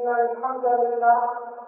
إن الحمد لله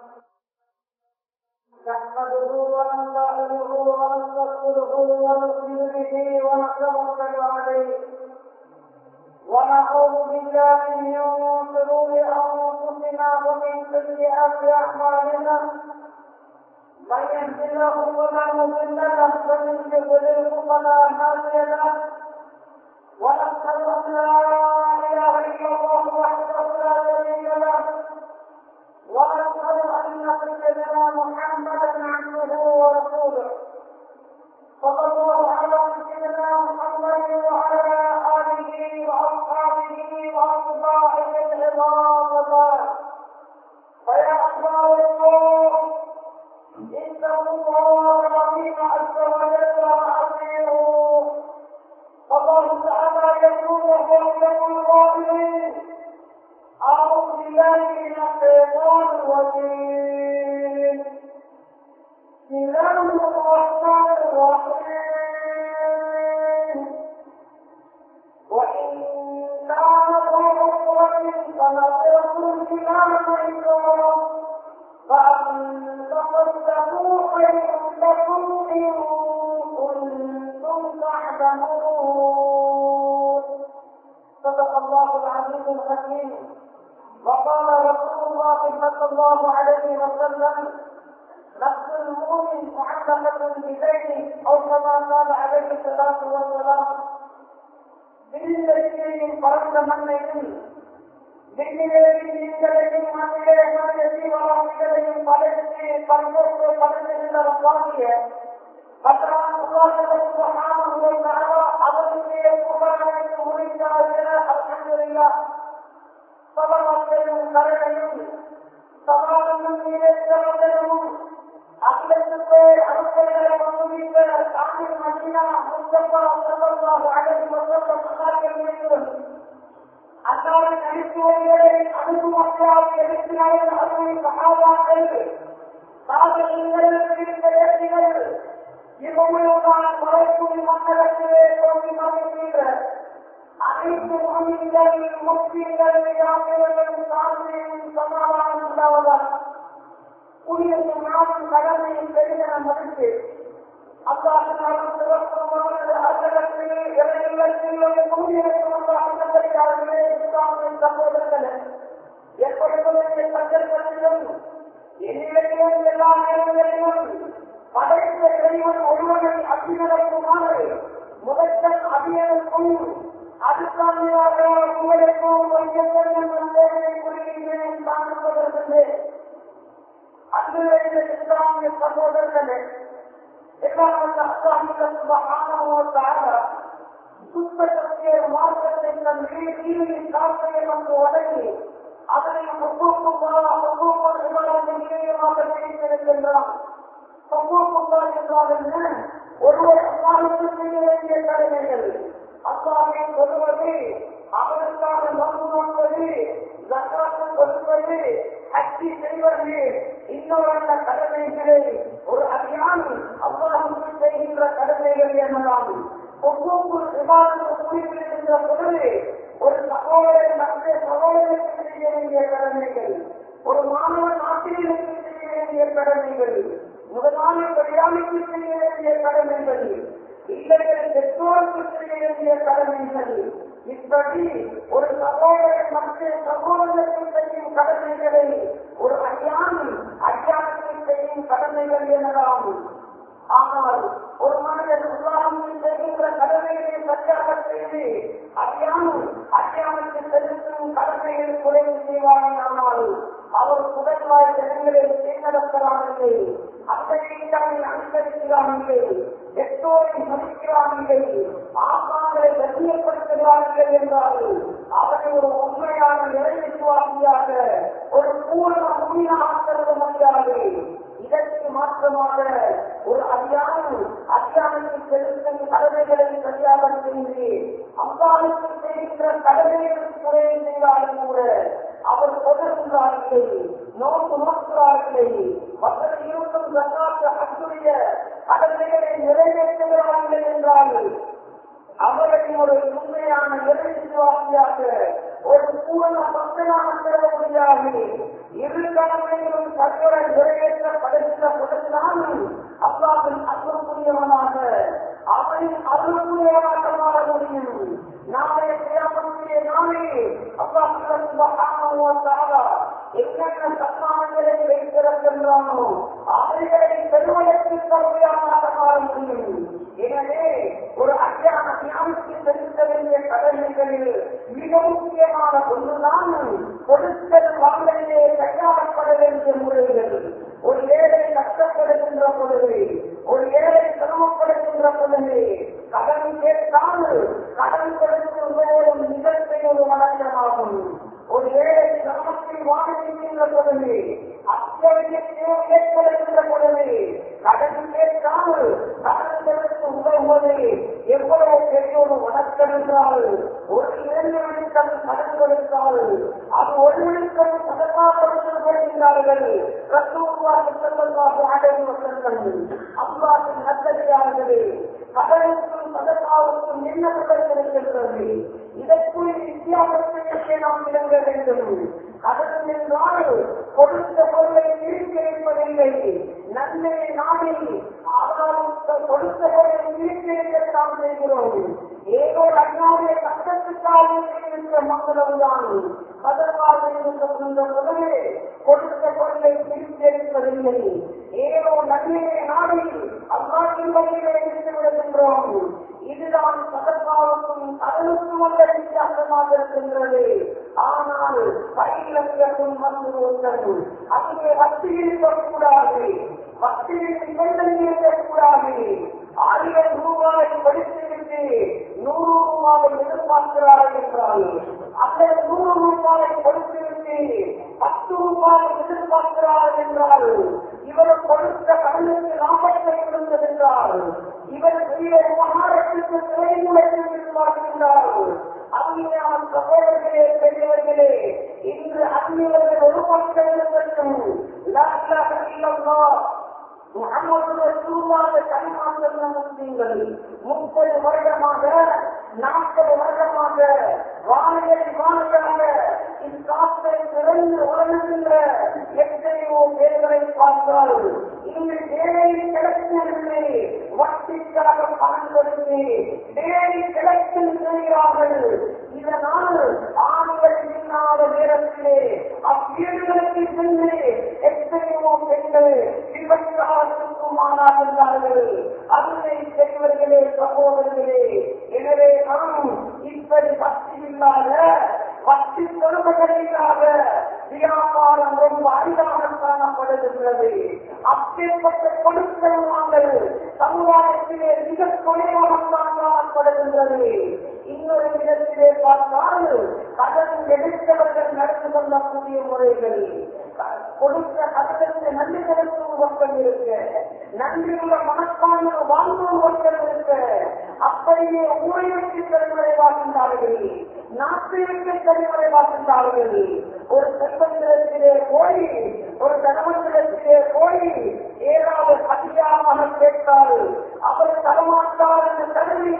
نحمده ونستعينه ونستغفره ونؤمن به ونتوكل عليه ونعوذ بالله من شرور أنفسنا ومن سيئات أعمالنا من يهد الله فلا مضل له ومن يضلله فلا هادي له ونشهد ان لا اله الا الله وحده لا شريك له ونشهد ان سيدنا محمدا عبده ورسوله صلى الله على سيدنا محمد وعلى اله واصحابه واتباعه العظام وبارك فيا احباب الله اتقوا الله العظيم عز وجل واطيعوه الله تعالى يقول وهو القائلين أعوذ بالله من الشيطان الرجيم بسم الله الرحمن الرحيم وإن كان ذو عسرة فنظرة إلى ميسرة فأن تصدقوا خير لكم إن كنتم تعلمون صدق الله العزيز الحكيم وقال رسول الله صلى الله عليه وسلم نفس المؤمن معلقة بزيته أو كما قال عليه الصلاة والسلام விண்ணிலையும் பறந்த மண்ணையும் விண்ணிலையும் நீங்களையும் மண்ணிலே மனித ஜீவராசிகளையும் படைத்து பண்போக்கு படைத்திருந்த வாங்கிய அவருடைய புகழமைத்து முடிந்தார்கள் அல்ஹம்துலில்லாஹ் சபலத்தையும் கருணையும் சமாளமும் நீரேற்றமும் அகிலத்துக்கு அனுப்பைகளை வந்துவிட்ட தாமில் மதீனா முஸ்தபா சல்லல்லாஹு அலைஹி வஸல்லம் சொன்னார்கள் என்று அன்னாரை நடித்துவர்களை அனுபவமாக எழுப்பினார்கள் அருமை சகாபாக்கள் சாதனைகளுக்கு இருந்த வேலைகள் இவ்வளவுதான் மறைக்கும் மக்களுக்கு தோன்றி மறைக்கின்ற அனைத்து முகமீன்கள் முஸ்லீம்கள் யாத்திரைகளும் சாந்தியும் சமாதானம் உண்டாவதால் புதிய நாடும் கடமையும் பெரிதென மதித்து அல்லாஹினாலும் சிறப்பமானது அர்த்தகத்தில் இறையில்லத்தில் புதியக்கும் அல்லாஹர்களே இஸ்லாமின் சகோதரர்களே எப்பொழுதுமே சந்தர்ப்பத்திலும் என்னிலையும் எல்லா நேரங்களிலும் படைத்த இறைவன் ஒருவனை அபிநடக்குமாறு முதற்கண் அபியனுக்கும் அதுக்காக உங்களுக்கும் கொஞ்சம் கொஞ்சம் நன்மைகளை புரிகின்றேன் காண்பதற்கு அன்புடைய இஸ்லாமிய சகோதரர்களே சுத்தத்திய மார்க்கத்தை தன் கீழில் காப்பையில் வந்து வழங்கி அதனை ஒவ்வொருக்கும் ஒவ்வொரு விமானத்தின் நிலையமாக பிரித்திருக்கின்றான் சமூகங்கள் என்றால் என்ன ஒருவர் அல்லாஹுக்கு செய்ய வேண்டிய கடமைகள் அல்லாஹை சொல்லுவது அவருக்காக நோக்கு நோக்குவது ஜக்காத்து கொடுப்பது அச்சி செய்வது இன்னொரு கடமைகளை ஒரு அடியான் அல்லாஹுக்கு செய்கின்ற கடமைகள் எனலாம் ஒவ்வொரு விவாதம் குறிப்பிடுகின்ற பொழுது ஒரு சகோதரன் மற்ற சகோதரருக்கு செய்ய வேண்டிய கடமைகள் ஒரு மாணவன் ஆசிரியருக்கு செய்ய வேண்டிய கடமைகள் முதலாளி பரியாமைக்கு செய்ய வேண்டிய கடமைகள் இல்லைகள் பெற்றோருக்கு செய்ய வேண்டிய கடமைகள் இப்படி ஒரு சகோதரன் மற்ற சகோதரருக்கு செய்யும் கடமைகளை ஒரு அடியான் அடியானத்தில் செய்யும் கடமைகள் எனலாம் ஆனால் ஒரு மனிதன் உதாரணம் செய்கின்ற கடமைகளை சரியாக செய்து அறியாமல் அறியாமலுக்கு செலுத்தும் கடமைகள் குறைவு செய்வானே ஆனால் அவர் குடல்வாய் ஜனங்களை தேர்ந்தெடுக்கலாம் இல்லை அத்தகையை அனுசரிக்கிறான் இல்லை பெற்றோரை மதிக்கிறான் இல்லை ஆசான்களை கண்ணியப்படுத்துகிறான் இல்லை என்றால் அவரை ஒரு உண்மையான நிறைவேற்றுவாசியாக ஒரு பூர்ண உண்மையாக கருத முடியாது இதற்கு மாற்றமாக ஒரு அதிகாரம் அதிகாரத்தை செலுத்தும் கடமைகளை சரியாக செய்து அம்பாளுக்கு செய்கின்ற கடமைகளை குறைவு செய்தாலும் கூட அவர் தொடர்கிறார்களே நோக்கு நோக்குகிறார்களே மக்கள் இருக்கும் சர்க்காற்று அக்குரிய கடமைகளை நிறைவேற்றுகிறார்கள் என்றால் அவரை ஒரு உண்மையான நிறைவேற்றுவாசியாக ஒரு பூரண பக்தனாக பெற முடியாது இரு கடமைகளும் சரிவரை நிறைவேற்றப்படுகிற பொழுதுதான் அல்லாவின் அன்புக்குரியவனாக அவனின் அருளுக்குரியவனாக மாற முடியும் நாளைய கிராமத்திலே நாளே அல்லாஹ் என்னென்ன சன்மானங்களை வைத்திருக்கின்றானோ அவைகளை பெருமளக்கு தகுதியாக மாற முடியும் எனவே ஒரு அஞ்சான தியானிக்கு செலுத்த வேண்டிய கடமைகளில் மிக முக்கியமான ஒன்றுதான் கொடுத்தல் வாங்கலிலே கையாளப்பட வேண்டிய முறைகள் ஒரு ஏழை கஷ்டப்படுகின்ற பொழுது ஒரு ஏழை சிரமப்படுகின்ற பொழுது கடன் கேட்டால் கடன் கொடுத்து உபயோகம் நிகழ்ச்சிய ஒரு வழக்கமாகும் ஒரு ஏழை சிரமத்தில் வாழ்கின்ற பொழுது அத்தகைய தேவை ஏற்படுகின்ற பொழுது கடன் கேட்டால் கடன் கொடுத்து உதவுவது எவ்வளவு பெரிய ஒரு வணக்கம் என்றால் ஒரு இரண்டு விழுக்கம் கடன் கொடுத்தால் அது ஒரு விழுக்கம் சதமாக கொடுக்கிறார்கள் ரசூலுல்லாஹி ஸல்லல்லாஹு அலைஹி வஸல்லம் அல்லாஹ்வின் நல்லடியார்களே கடலுக்கும் சதகாவுக்கும் என்ன தொடர்பு இருக்கின்றது இதற்குரிய வித்தியாசத்தை நாம் விளங்க வேண்டும் கடல் என்றால் கொடுத்த பொருளை திருப்பி வைப்பதில்லை நன்மையை நாடி ஆனால் கொடுத்த பொருளை திருப்பி வைக்கத்தான் செய்கிறோம் ஏதோ அண்ணாவுடைய கஷ்டத்துக்காக இருக்கின்ற மக்களவுதான் கதற்காக இருக்கின்ற பொழுது கொடுத்த பொருளை திருப்பி வைப்பதில்லை ஏதோ நன்மையை நாடி அல்லாட்டின் வழியிலே இருந்து விடுகின்றோம் இதுதான் சதற்காவுக்கும் கடலுக்கும் உள்ள வித்தியாசமாக இருக்கின்றது ஆனால் பயிலக்கும் வந்து அங்கே வட்டி இருக்கக்கூடாது வட்டியில் நிபந்தனை இருக்கக்கூடாது ஆயிரம் ரூபாய் படித்துவிட்டு நூறு ரூபாயை எதிர்பார்க்கிறார் என்றால் அல்லது நூறு ரூபாயை கொடுத்துவிட்டு பத்து ரூபாயை எதிர்பார்க்கிறார் என்றால் இவர் கொடுத்த கடனுக்கு லாபத்தை கொடுத்ததென்றால் இவர் செய்த உபகாரத்துக்கு திரைமுறையில் எதிர்பார்க்கின்றார் அந்நியான சகோதரர்களே பெரியவர்களே இன்று அந்நியவர்கள் ஒரு பக்கம் இருக்கட்டும் முகமது ரசூலுல்லாஹ் கலிமாக்கள் முஸ்லிம்கள் முப்பது வருடமாக நாற்பது வருடமாக வானிலை வானிலாக இக்காற்றை திறந்து வழங்குகின்ற எத்தனையோ பேர்களை பார்த்தால் இங்கு தேவை கிடைக்கவில்லை வட்டிக்காக பணம் கொடுத்து தேவை கிடைக்கும் செய்கிறார்கள் இதனால் ஆண்கள் இல்லாத நேரத்திலே அவ்வீடுகளுக்கு சென்று எத்தனையோ பெண்கள் விபச்சாரத்துக்குமானாகின்றார்கள் அருமை பெரியவர்களே சகோதரர்களே எனவே நாம் இப்படி பக்தி இல்லாத பக்தி பெருமகளில்லாத வியாபாரம் ரொம்ப அரிதாக காணப்படுகின்றது அப்பேற்பட்ட கொடுக்கல் வாங்கல் சமுதாயத்திலே மிக குறைவாக தான் காணப்படுகின்றது இன்னொரு விதத்திலே பார்த்தால் கடன் எடுத்தவர்கள் நடந்து கொள்ளக்கூடிய முறைகள் கொடுத்த கடலுக்கு நன்றி செலுத்தும் மக்கள் இருக்க நன்றியுள்ள மனப்பான்மை வாழ்ந்தோர் மக்கள் இருக்க அப்படியே ஊழைக்கு தலைமுறைவாகின்றார்கள் நாட்டிற்கு தலைமுறைவாகின்றார்கள் ஒரு செல்வத்திலே போய் ஒரு தனமத்திலே போய் ஏதாவது அதிகமாக கேட்டால் அவர் தரமாட்டார் என்று கருதி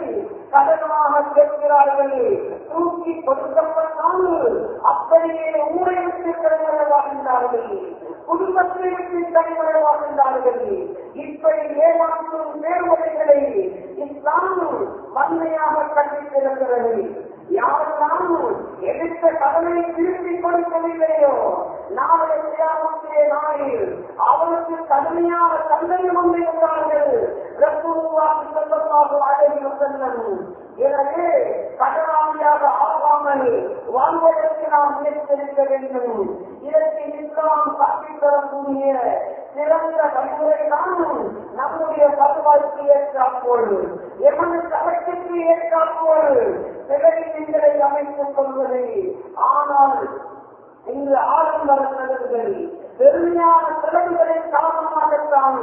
கடனாக கேட்கிறார்கள் தூக்கி கொடுக்கப்பட்டால் அப்படியே ஊரை விட்டு தலைமுறைவாகின்றார்கள் குடும்பத்தை விட்டு தலைமுறைவாகின்றார்கள் இப்படி ஏமாற்றும் நேர்வழிகளை இஸ்லாம் வன்மையாக கண்டித்திருக்கிறது யாரெல்லாம் எடுத்த கடனை திருப்பி கொடுக்கவில்லையோ நாளை தியாகத்திலே நாளில் அவருக்கு கடுமையான தண்டனை கொண்டிருக்கிறார்கள் ரசூலுல்லாஹி ஸல்லல்லாஹு அலைஹி வஸல்லம் எனவே கடனாளியாக ஆகாமல் வாழ்வதற்கு நாம் முயற்சிக்க வேண்டும் இதற்கு இஸ்லாம் காட்டித் தரக்கூடிய சிறந்த வழிமுறை தான் நம்முடைய பருவாய்க்கு ஏற்றாப்போல் எமது தவற்றுக்கு ஏற்றாப்போல் சிவலிங்களை அமைத்துக் கொள்வது ஆனால் இங்கு ஆடம்பரங்கள் பெருமையான செலவுகளின் காரணமாகத்தான்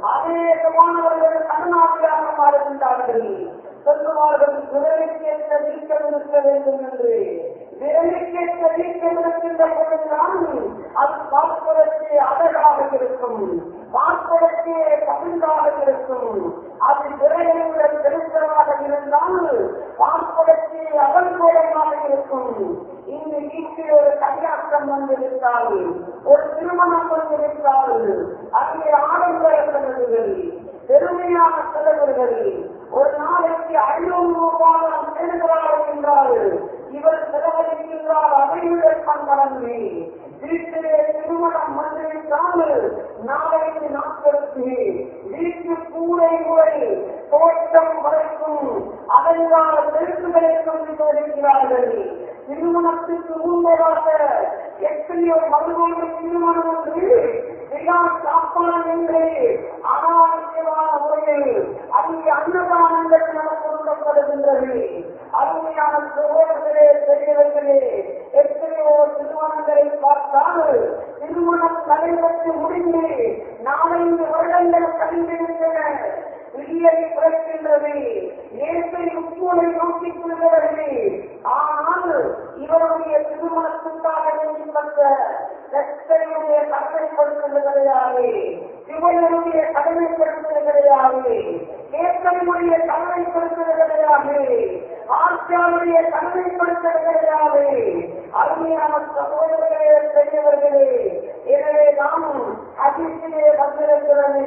அநேகமானவர்கள் கடனாளியாக மாறுகின்றார்கள் சொல்லுவார்கள் விரலுக்கேற்ற வீக்கம் இருக்க வேண்டும் என்று விரலுக்கேற்ற வீக்கம் இருக்கின்ற பொழுதுதான் அது பார்ப்பதற்கு அழகாக இருக்கும் பார்ப்பதற்கு பகிர்ந்தாக இருக்கும் அது விரைவில் செலுத்தமாக இருந்தால் பார்ப்பதற்கு அவல்கோலமாக இருக்கும் இந்த வீட்டில் ஒரு கல்யாணம் வந்திருந்தால் ஒரு திருமணம் வந்திருந்தால் அங்கே ஆடம்பர செலவுகள் பெருமையான செலவுகள் ஒரு நாளைக்கு ஐநூறு ரூபாய் செலுகிறார் என்றால் இவர் செலவழிக்கின்றார் அதைவிட பண்படங்கு வீட்டிலே திருமணம் வந்துவிட்டால் நாளைக்கு நாட்களுக்கு வீட்டு கூரை முறை தோட்டம் வரைக்கும் அலங்கார பெருக்குகளை கொண்டு வருகிறார்கள் திருமணத்துக்கு முன்பதாக எத்தனையோ மறுபடிய திருமணம் ஒன்று மிக சாப்பாடு என்று அனாவசியமான முறையில் அங்கே அன்னதானங்கள் நடத்தப்படுகின்றது அருமையான சகோதரர்களே பெரியவர்களே எத்தனையோ திருமணங்களை பார்த்தால் திருமணம் நடைபெற்று முடிந்து நாலஞ்சு வருடங்கள் கழிந்திருந்தன பிள்ளை பிறக்கின்றது நேற்றை உப்புகளை நோக்கிக் கொள்கிறது ஆனால் இவருடைய திருமணத்துக்காக வேண்டிப்பட்ட லட்சனுடைய கடமைப்படுத்துவது கிடையாது சிவனுடைய கடமைப்படுத்துவது கிடையாது கேட்கனுடைய கடமைப்படுத்துவது கிடையாது ஆட்சியாளுடைய கடமைப்படுத்துவது கிடையாது அருமையான சகோதரர்களே பெரியவர்களே எனவே நாம் அதிர்ச்சியே வந்திருக்கிறது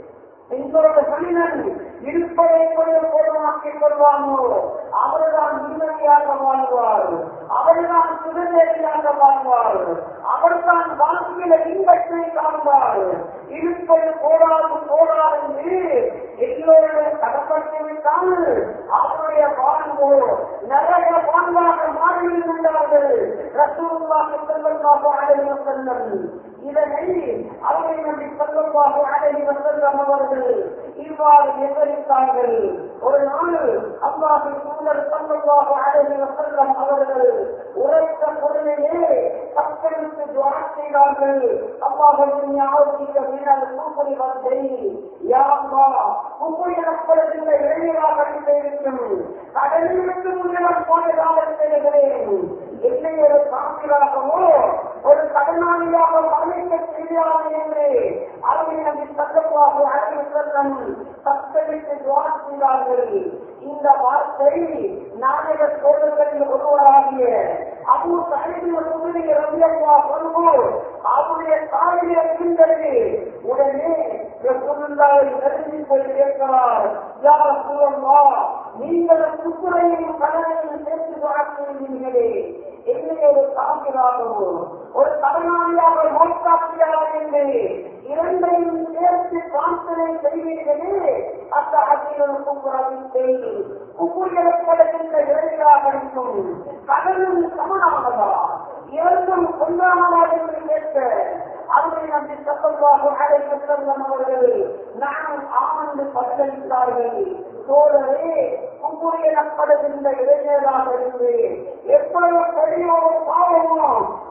எங்களோட மனிதன் இருப்பதை கொண்டு போதுமாக்கிக் கொள்வானோ அவர்தான் நிம்மதியாக வாழ்வார் அவர்தான் சுதந்திரியாக வாழ்வார் அவர்தான் வாழ்க்கையில இன்பத்தை காண்பார் இருப்பது போராது போராது என்று எல்லோரும் கடப்பட்டு விட்டால் அவருடைய வாழ்வோ நரக வாழ்வாக மாறியிருந்தார்கள் ரசூலுல்லாஹி ஸல்லல்லாஹு அலைஹி வஸல்லம் இதனை அவரை நம்பி ஸல்லல்லாஹு அலைஹி வஸல்லம் அவர்கள் இவ்வாறு விவரித்தார்கள் ஒரு நாள் அல்லாஹின் தூதர் ஸல்லல்லாஹு அலைஹி வஸல்லம் அவர்கள் உரைத்த பொருளிலே மக்களுக்கு துவா செய்தார்கள் அல்லாஹின் ஞாபகிக்க மீனால் கூப்படி வந்தை யா அல்லாஹ் குப்பை எனப்படுகின்ற இளைஞராக இருக்கும் கடலிற்கு முன்னர் போனதாக செய்கிறேன் என்னை ஒரு காப்பிலாகவோ ஒரு கடனாளியாக வர்ணிக்க செய்யாது என்று அருமை நம்பி சட்டமாக அழகு செல்லம் சத்தளித்து துவா செய்தார்கள் இந்த வார்த்தை நாணய சோழர்களில் ஒருவராகிய அபு சைதி ஒரு ரவியம்மா சொல்வோ அவருடைய தாயை இருக்கின்றது உடனே ரசூலுல்லாவை நெருங்கி போய் கேட்கிறார் யா ரசூலல்லா நீங்கள் சுக்குரையும் கடனையும் சேர்த்து வாழ்க்கையிலே என்னை ஒரு காப்பிராகவோ ஒரு கடனாளியாக மோட்டாட்சியாக என்று இரண்டையும் சேர்த்து பிரார்த்தனை செய்வீர்களே அந்த அகிலும் குப்புறவித்தை குப்புரியப்படுகின்ற இறையாக இருக்கும் கடலும் சமனானதா இரண்டும் ஒன்றானதா என்று கேட்க அவரை நம்பி சத்தமாக அழைத்து செல்லும் அவர்கள் நான் ஆனந்து பதிலளித்தார்கள் சோழரே கும்புரியப்படுகின்ற இளைஞராக இருந்து எவ்வளவு பெரிய ஒரு பாவமோ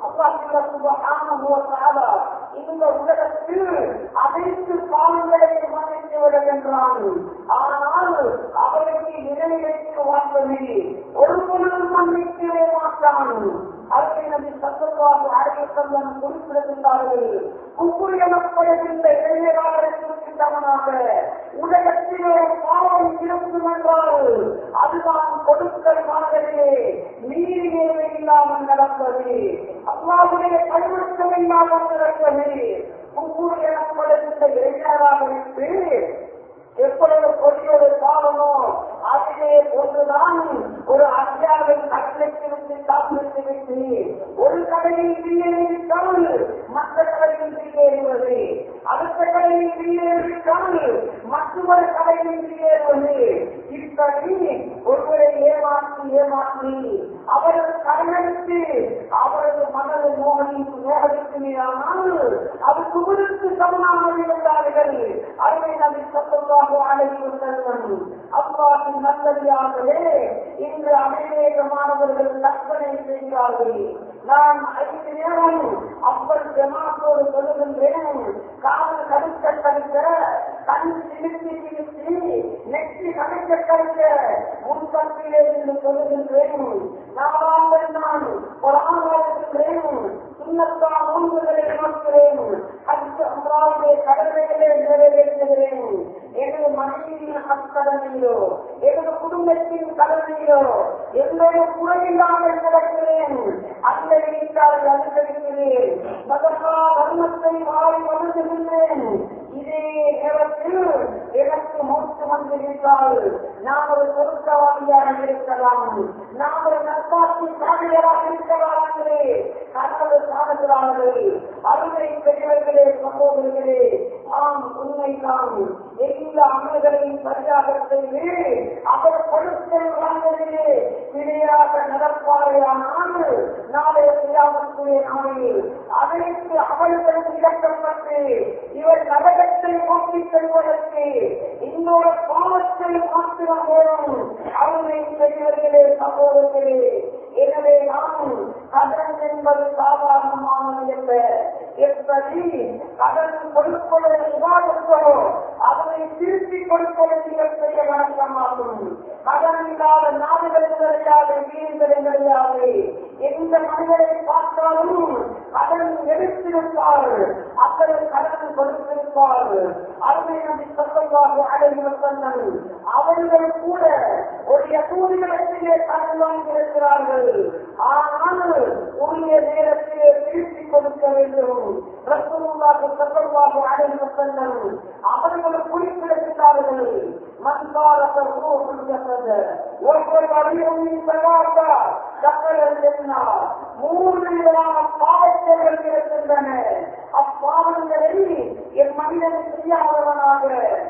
அல்லாஹ் இந்த உலகத்தில் அனைத்து பாவங்களையும் மன்னித்து விடுகின்றான் ஆனால் அவருக்கு நினைவைக்கு வாழ்வதை ஒரு பொருளும் மன்னிக்கவே மாட்டான் அதை நம்பி சத்தமாக அழைத்து செல்லும் குறிப்பிடுகின்றார்கள் கும்புரி எனப்படுகின்ற இளைஞராக இருக்கின்றவனாக உலகத்தில் ஒரு பாவம் இருக்கும் என்றால் அதுதான் கொடுக்கல் மாதிரியே நீரிலே இல்லாமல் நடப்பது அல்லாவுடைய பரிவர்த்தம் இல்லாமல் நடப்பது கும்புரி எனப்படுகின்ற இளைஞராக இருந்து எப்பொழுது கொடியொரு பாவமோ அதிலே ஒன்றுதான் ஒரு அத்தியாவை கட்டளைக்கு சாப்பிட்டு விட்டு ஒரு கடையில் வெளியேறிவிட்டால் மற்ற கடையில் வெளியேறுவது அடுத்த கடையில் வெளியேறிவிட்டால் மற்றொரு கடையில் வெளியேறுவது இப்படி ஒருவரை ஏமாற்றி ஏமாற்றி அவரது கடனெடுத்து அவரது மனது மோகனி மோகனிக்குமையானால் அது குபுருக்கு சமனாமல் இருந்தார்கள் அருமை நபி சத்தமாக அழகி செல்வன் அல்லாவின் நல்லதாகவே இன்று அநேகமானவர்கள் கற்பனை செய்கிறார்கள் நான் ஐந்து நேரம் அப்பல் ஜமாத்தோடு சொல்லுகின்றேன் காதல் கடுக்க கடுக்க கண் சிரித்து சிரித்து நெற்றி கடுக்க கடுக்க முன்பத்திலே என்று சொல்லுகின்றேன் நாளாங்கள் நான் ஒரு ஆளாகின்றேன் சுண்ணத்தான் நோன்புகளை நோக்கிறேன் அடுத்த அன்றாவுடைய கடமைகளை நிறைவேற்றுகிறேன் எனது மனைவியின் அக்கடமையிலோ எனது குடும்ப குடும்பத்தின் கடமையிலோ எந்த ஒரு குறையில்லாமல் நடக்கிறேன் அந்த வீட்டால் அனுசரிக்கிறேன் சதகா தர்மத்தை மாறி வளர்த்துகின்றேன் இதே நேரத்தில் எனக்கு மூச்சு வந்திருந்தால் நான் ஒரு சொருக்கவாதியாக இருக்கலாம் நான் ஒரு நற்பாட்சி சாமியராக இருக்கலாம் என்று கனவு காணுகிறார்கள் அருமை பெரியவர்களே சகோதரர்களே ஆம் உண்மைதான் எல்லா அமல்களையும் சரியாக செய்து அவர் பொருட்கள் வாங்குவதிலே பிழையாக நடப்பாரையானால் நாளை செய்யாமற்குரிய நாளில் அனைத்து அமல்களும் இழக்கப்பட்டு இவர் நரகத்தை நோக்கி செல்வதற்கு இன்னொரு பாவத்தை மாத்திரம் போலும் அருமை பெரியவர்களே சகோதரர்களே எனவே நாம் கடன் என்பது சாதாரணமானது அல்ல எப்படி கடன் கொடுப்பதை விவாதத்தோ அதனை திருப்பி கொடுப்பது மிகப்பெரிய வணக்கமாகும் கடன் இல்லாத நாடுகள் கிடையாது வீடுகள் கிடையாது எந்த மனிதரை பார்த்தாலும் கடன் எடுத்திருப்பார் அத்தனை கடன் கொடுத்திருப்பார் அருமை நம்பி சொல்லவாக அடைவர் சொன்னன் அவர்கள் கூட ஒரு யசூரிகளிடத்திலே கடன் வாங்கியிருக்கிறார்கள் ஆனால் உரிய நேரத்திலே திருப்பி கொடுக்க வேண்டும் ரசூலுல்லாஹி ஸல்லல்லாஹு அலைஹி வஸல்லம் அவர்கள் குறிப்பிடுகிறார்கள் மன் காலத ரூஹுல் ஜஸத ஒவ்வொரு வழியும் சகாத்தா சக்கரல் ஜன்னா மூன்று விதமான பாவச்செயல்கள் இருக்கின்றன அப்பாவங்களை என் மனிதன் செய்யாதவனாக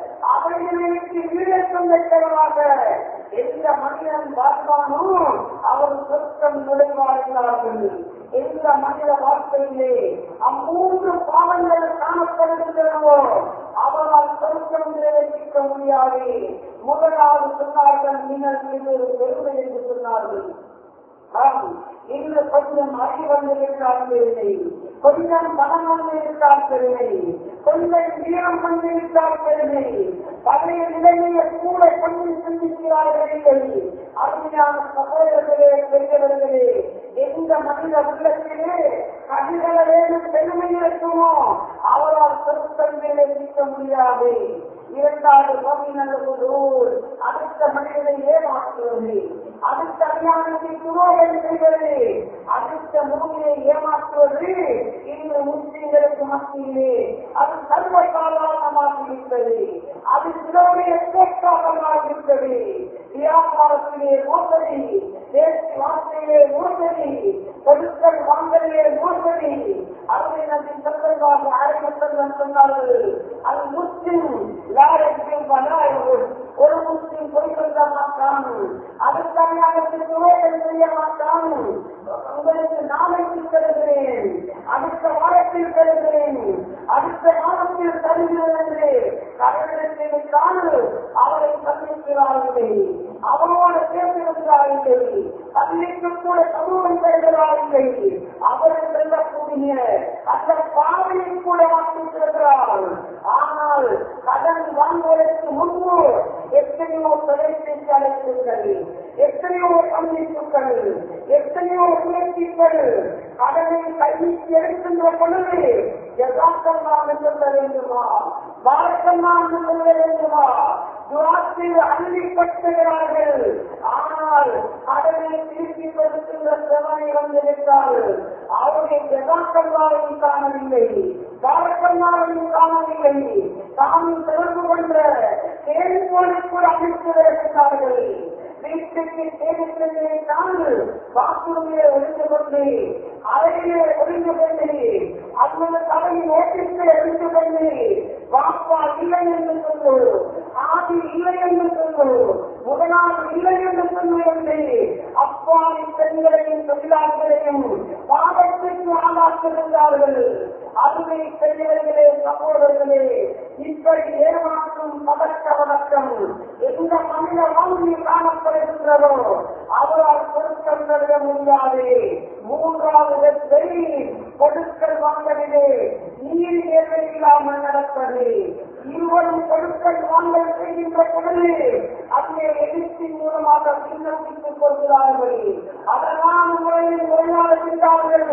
அவைகளுக்கு ஈழக்கம் பெற்றவனாக எந்த மனிதன் பார்த்தானோ அவன் சொர்க்கம் நுழைவார்கள் எந்த மனித வாழ்க்கையிலே அம்மூன்று பாவங்கள் காணப்படுகின்றனவோ அவரால் சொர்க்கம் நிறைவேற்றிக்க முடியாது முதலாவது சொன்னார்கள் நீங்கள் மீது ஒரு பெருமை என்று சொன்னார்கள் ஆம், இன்று கொஞ்சம் அறிவு வந்திருக்கால் பெருமை கொஞ்சம் பணம் வந்திருக்கால் பெருமை கொஞ்சம் வீரம் வந்திருக்கால் பெருமை பழைய நிலையை கூட கொஞ்சம் சிந்திக்கிறார்கள் இல்லை அருமையான சகோதரர்களே பெரியவர்களே எந்த மனித உள்ளத்திலே கதிகள வேணும் பெருமை இருக்குமோ அவரால் சொற்கள் மேலே நிற்க முடியாது இரண்டாவது பகுதியினர் அடுத்த மனிதனை ஏமாற்றுவது அடுத்த அஞ்ஞானத்தை துரோகம் செய்வது அடுத்த மூவியை ஏமாற்றுவது இன்று முஸ்லிம்களுக்கு மத்தியிலே அது சர்வ சாதாரணமாக இருக்கிறது அது சிலருடைய கோட்பாகமாக இருக்கிறது வியாபாரத்திலே மோசடி பேச்சு வார்த்தையிலே மோசடி பொருட்கள் வாங்கலிலே மோசடி அருமை நம்பி சத்தமாக ஆரம்பத்தில் சொன்னார்கள் அது முஸ்லிம் யாரையும் வராயும் ஒரு முஸ்லிம் பொய் சொல்ல மாட்டான் அதற்காக துரோகம் செய்ய மாட்டான் உங்களுக்கு நாளைக்கு தருகிறேன் அடுத்த வாரத்தில் தருகிறேன் அடுத்த மாதத்தில் தருகிறேன் என்று கடலிடத்தில் தான் அவரை சந்திக்கிறார்கள் அவரோடு பேசுகிறார்கள் பள்ளிக்கு கூட சமூகம் பெறுகிறார்கள் அவரை செல்லக்கூடிய அந்த பாவையை கூட மாற்றிருக்கிறார் ஆனால் கடன் வாங்குவதற்கு முன்பு எத்தனையோ தொலைபேசி அழைப்புகள் எத்தனையோ சந்திப்புகள் எத்தனையோ முயற்சிகள் கடனை கைக்கு எடுக்கின்ற பொழுது எதாக்கெல்லாம் சொல்ல வேண்டுமா பாரக்கெல்லாம் சொல்ல வேண்டுமா துவாத்தில் அள்ளிப்பட்டுகிறார்கள் ஆனால் கடனை திருப்பி கொடுக்கின்ற செவனை வந்திருந்தால் அவருடைய ஜகாக்கல்லாவையும் காணவில்லை பாரக்கல்லாவையும் காணவில்லை தாம் தொடர்பு கொண்ட தேர்வோடு கூட அமைத்து வருகிறார்கள் வீட்டுக்கு தேவையை தாங்கள் பாத்ரூமிலே ஒழிந்து கொண்டு அறையிலே ஒழிந்து கொண்டு அல்லது தலையில் ஓட்டிலே ஒழிந்து கொண்டு வாப்பா இல்லை என்று சொல்லு ஆதி இல்லை என்று சொல்லு முதலாவது இல்லை என்று சொல்லு என்று அப்பாவி பெண்களையும் தொழிலாளர்களையும் பாவத்திற்கு ஆளாக்குகின்றார்கள் அருமை பெரியவர்களே சகோதரர்களே இப்படி ஏமாற்றும் பதக்க வழக்கம் எந்த மனித வாழ்வில் காணப்படுகின்றதோ அவரால் பொருட்கள் நடுக முடியாது மூன்றாவது வெற்றி பொருட்கள் வாங்கவிலே நீர் தேவை இல்லாமல் நடப்பது இருவரும் பொருட்கள் வாங்கல் செய்கின்ற பொழுது அங்கே எழுத்தின் மூலமாக விண்ணப்பித்துக் கொள்கிறார்கள் அதனால் முறையில் நோயாளிக்கிறார்கள்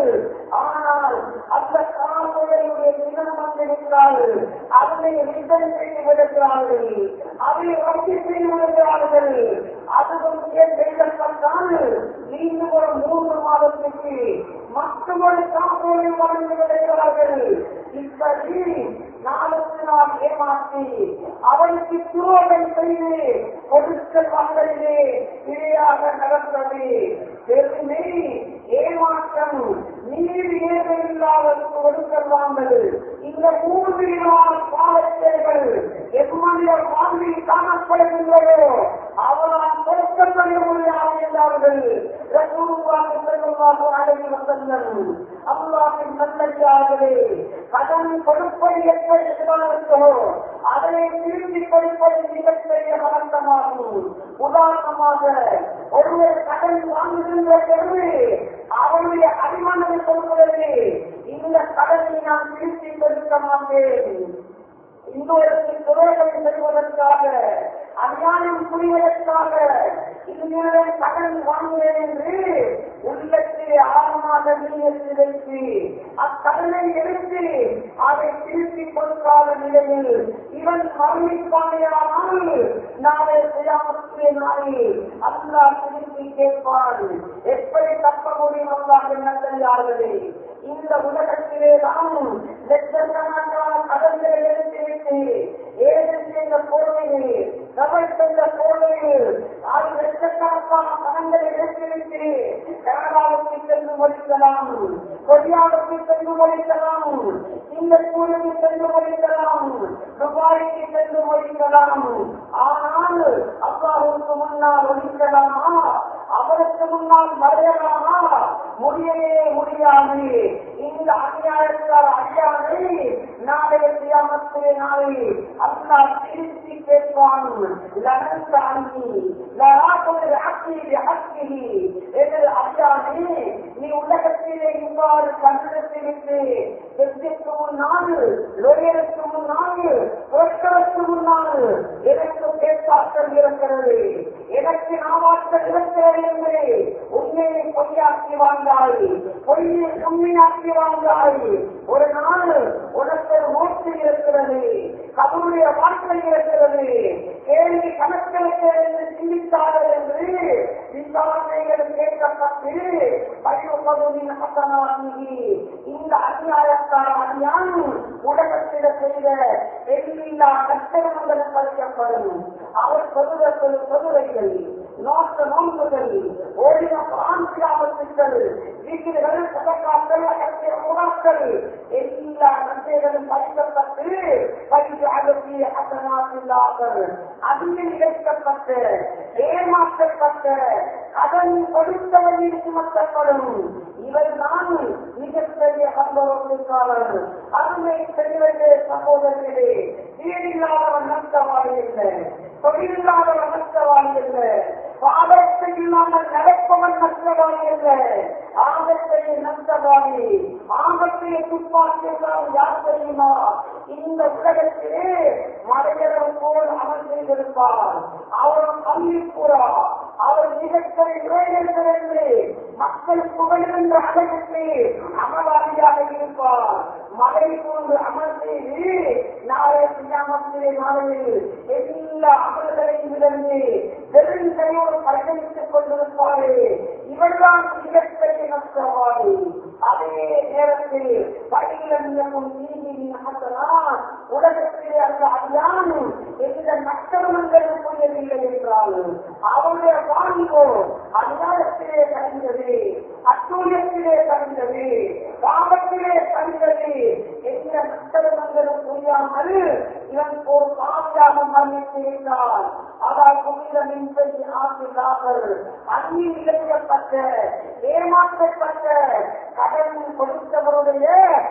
ஆனால் அந்த காவலுடைய தினம் வந்திருக்கிறார்கள் அதனை ரிட்டர்ன் செய்து விடுகிறார்கள் அதை ரத்து செய்து விடுகிறார்கள் அதுவும் செய்யப்பட்டால் மீண்டும் ஒரு மூன்று மாதத்துக்கு மற்றொரு காப்போரை வழங்கி விடுகிறார்கள் இப்படி நாளுக்கு நாள் ஏமாற்றி அவனுக்கு துரோகம் செய்து கொடுக்கல் வாங்கலிலே இடையாக நடந்தது பெருமை ஏமாற்றம் நீர் ஏதமில்லாத கொடுக்கல் வாங்கல் இந்த மூன்று விதமான பாவச்செயல்கள் எம்மனிய வாழ்வில் காணப்படுகின்றதோ அவரால் கொடுக்கல் பண்ண முடியாது என்றார்கள் ரசூலுல்லாஹி ஸல்லல்லாஹு அலைஹி வஸல்லம் அல்லாஹ்வின் நல்லடியார்களே கடன் கொடுப்பது எப்படி இருக்கிறதோ அதனை திரும்பி கொடுப்பது மிகப்பெரிய வழக்கமாகும் உதாரணமாக ஒருவர் கடன் வாங்குகின்ற பொழுது அவருடைய அடிமனதை சொல்கிறது இந்த கடனை நான் திருப்பி கொடுக்க மாட்டேன் இன்னொருக்கு துரோகம் செய்வதற்காக அநியாயம் புரிவதற்காக இந்நேரம் கடன் வாங்குவேன் என்று உள்ளத்திலே ஆழமாக நீயத்து வைத்து அக்கடனை எடுத்து அதை திருப்பி கொடுக்காத நிலையில் இவன் மரணிப்பானையானால் நாளை செய்யாமலே நாளை அல்லா திருப்பி கேட்பான் எப்படி தப்ப முடியும் அல்லாஹ் நல்லே இந்த உலகத்திலே தான் லட்சக்கணக்கான கடன்களை எடுத்துவிட்டு ஏழை செய்த பொருளையில் தமிழ் செய்த பொருளையில் அது லட்சக்கணக்கான பணங்களை எடுத்துவிட்டு கனடாவுக்கு சென்று முடிக்கலாம் கொரியாவுக்கு சென்று முடிக்கலாம் சிங்கப்பூருக்கு சென்று முடிக்கலாம் துபாய்க்கு சென்று முடிக்கலாம் ஆனால் அப்பாவுக்கு முன்னால் ஒழிக்கலாமா அவருக்கு முன்னால் மறையலாமா முடியவே முடியாது இந்த அநியாயத்தால் அடியானை நாளைய தியாமத்திலே நாளை அல்லா திருச்சி கேட்பான் லனந்த அங்கி லராக்கொரு அக்கி அக்கி என்று அடியானே நீ உலகத்திலே இவ்வாறு கண்டெடுத்து விட்டு வெற்றிக்கு முன்னால் லொயருக்கு முன்னால் பொருட்களுக்கு முன்னால் எனக்கு பேச்சாற்றல் இருக்கிறது எனக்கு நாவாற்றல் இருக்கிறது என்று உண்மையை பொய்யாக்கி வாழ்ந்தாய் பொய்யை உண்மையாக்கி வாழ்ந்தாய் ஒரு நாள் உனக்கு ஒரு மூச்சு இருக்கிறது கபருடைய வாழ்க்கை இருக்கிறது கேள்வி கணக்கெடுக்க என்று சிந்தித்தார்கள் என்று விசாரணைகள் கேட்கப்பட்டு பரிவப்பதுவின் ஹசனாகி இந்த அநியாயக்கார அநியாயம் உலகத்தில செய்த எல்லில்லா கட்டணங்கள் பறிக்கப்படும் அவர் சொல்லுற சொல்லுரைகள் நோக்க நோன்புகள் ஓடின பிராந்தியாபத்துக்கள் வீடுகள் சதக்காக்கள் அகற்றிய உணாக்கள் எல்லா நன்மைகளும் பறிக்கப்பட்டு பரிசு அகற்றிய அசனாசில்லார்கள் அதில் இழைக்கப்பட்டு ஏமாற்றப்பட்ட கடன் கொடுத்தவரில் சுமத்தப்படும் இவர் தான் மிகப்பெரிய சம்பவத்திற்காளர் அருமை பெரியவர்களே சகோதரர்களே வீடில்லாதவன் நஷ்டவாளி இல்லை தொழிலில்லாதவன் நஷ்டவாளி இல்லை பாதத்தை இல்லாமல் நடப்பவன் நஷ்டவாளி இல்லை ஆபத்தை நஷ்டவாளி ஆபத்தை துப்பாக்கியெல்லாம் யார் தெரியுமா இந்த உலகத்திலே மலையரம் போல் அமல் செய்திருப்பார் அவர் பள்ளிப்புறா அவர் மிகப்பெரிய இளைஞர்கள் மக்கள் புகழ்கின்ற அளவுக்கு அமலாளியாக இருப்பார் மலை போன்று அமல் செய்து நாளை சியாமத்திலே நாளையில் எல்லா அமல்களையும் இழந்து பெருந்தையோடு பயணித்துக் கொண்டிருப்பாரு இவர்தான் மிகப்பெரிய நஷ்டவாதி அதே நேரத்தில் படியிலும் நீதியின் நகர்த்தலாம் உலகத்திலே அந்த அஞ்ஞானம் எந்த நஷ்டமங்கள் புரியவில்லை என்றால் அவருடைய வாழ்வோ அஞ்ஞானத்திலே கழிந்தது அத்தூயத்திலே கழிந்தது பாவத்திலே கழிந்தது எந்த நஷ்டமங்களும் புரியாமல் இவன் ஒரு பாவியாக மரணித்து இருந்தால் அதால் புனித மின்பை ஆசிரியர்கள் அந்நில் இழைக்கப்பட்ட ஏமாற்றப்பட்ட கடன் கொடுத்தவருடைய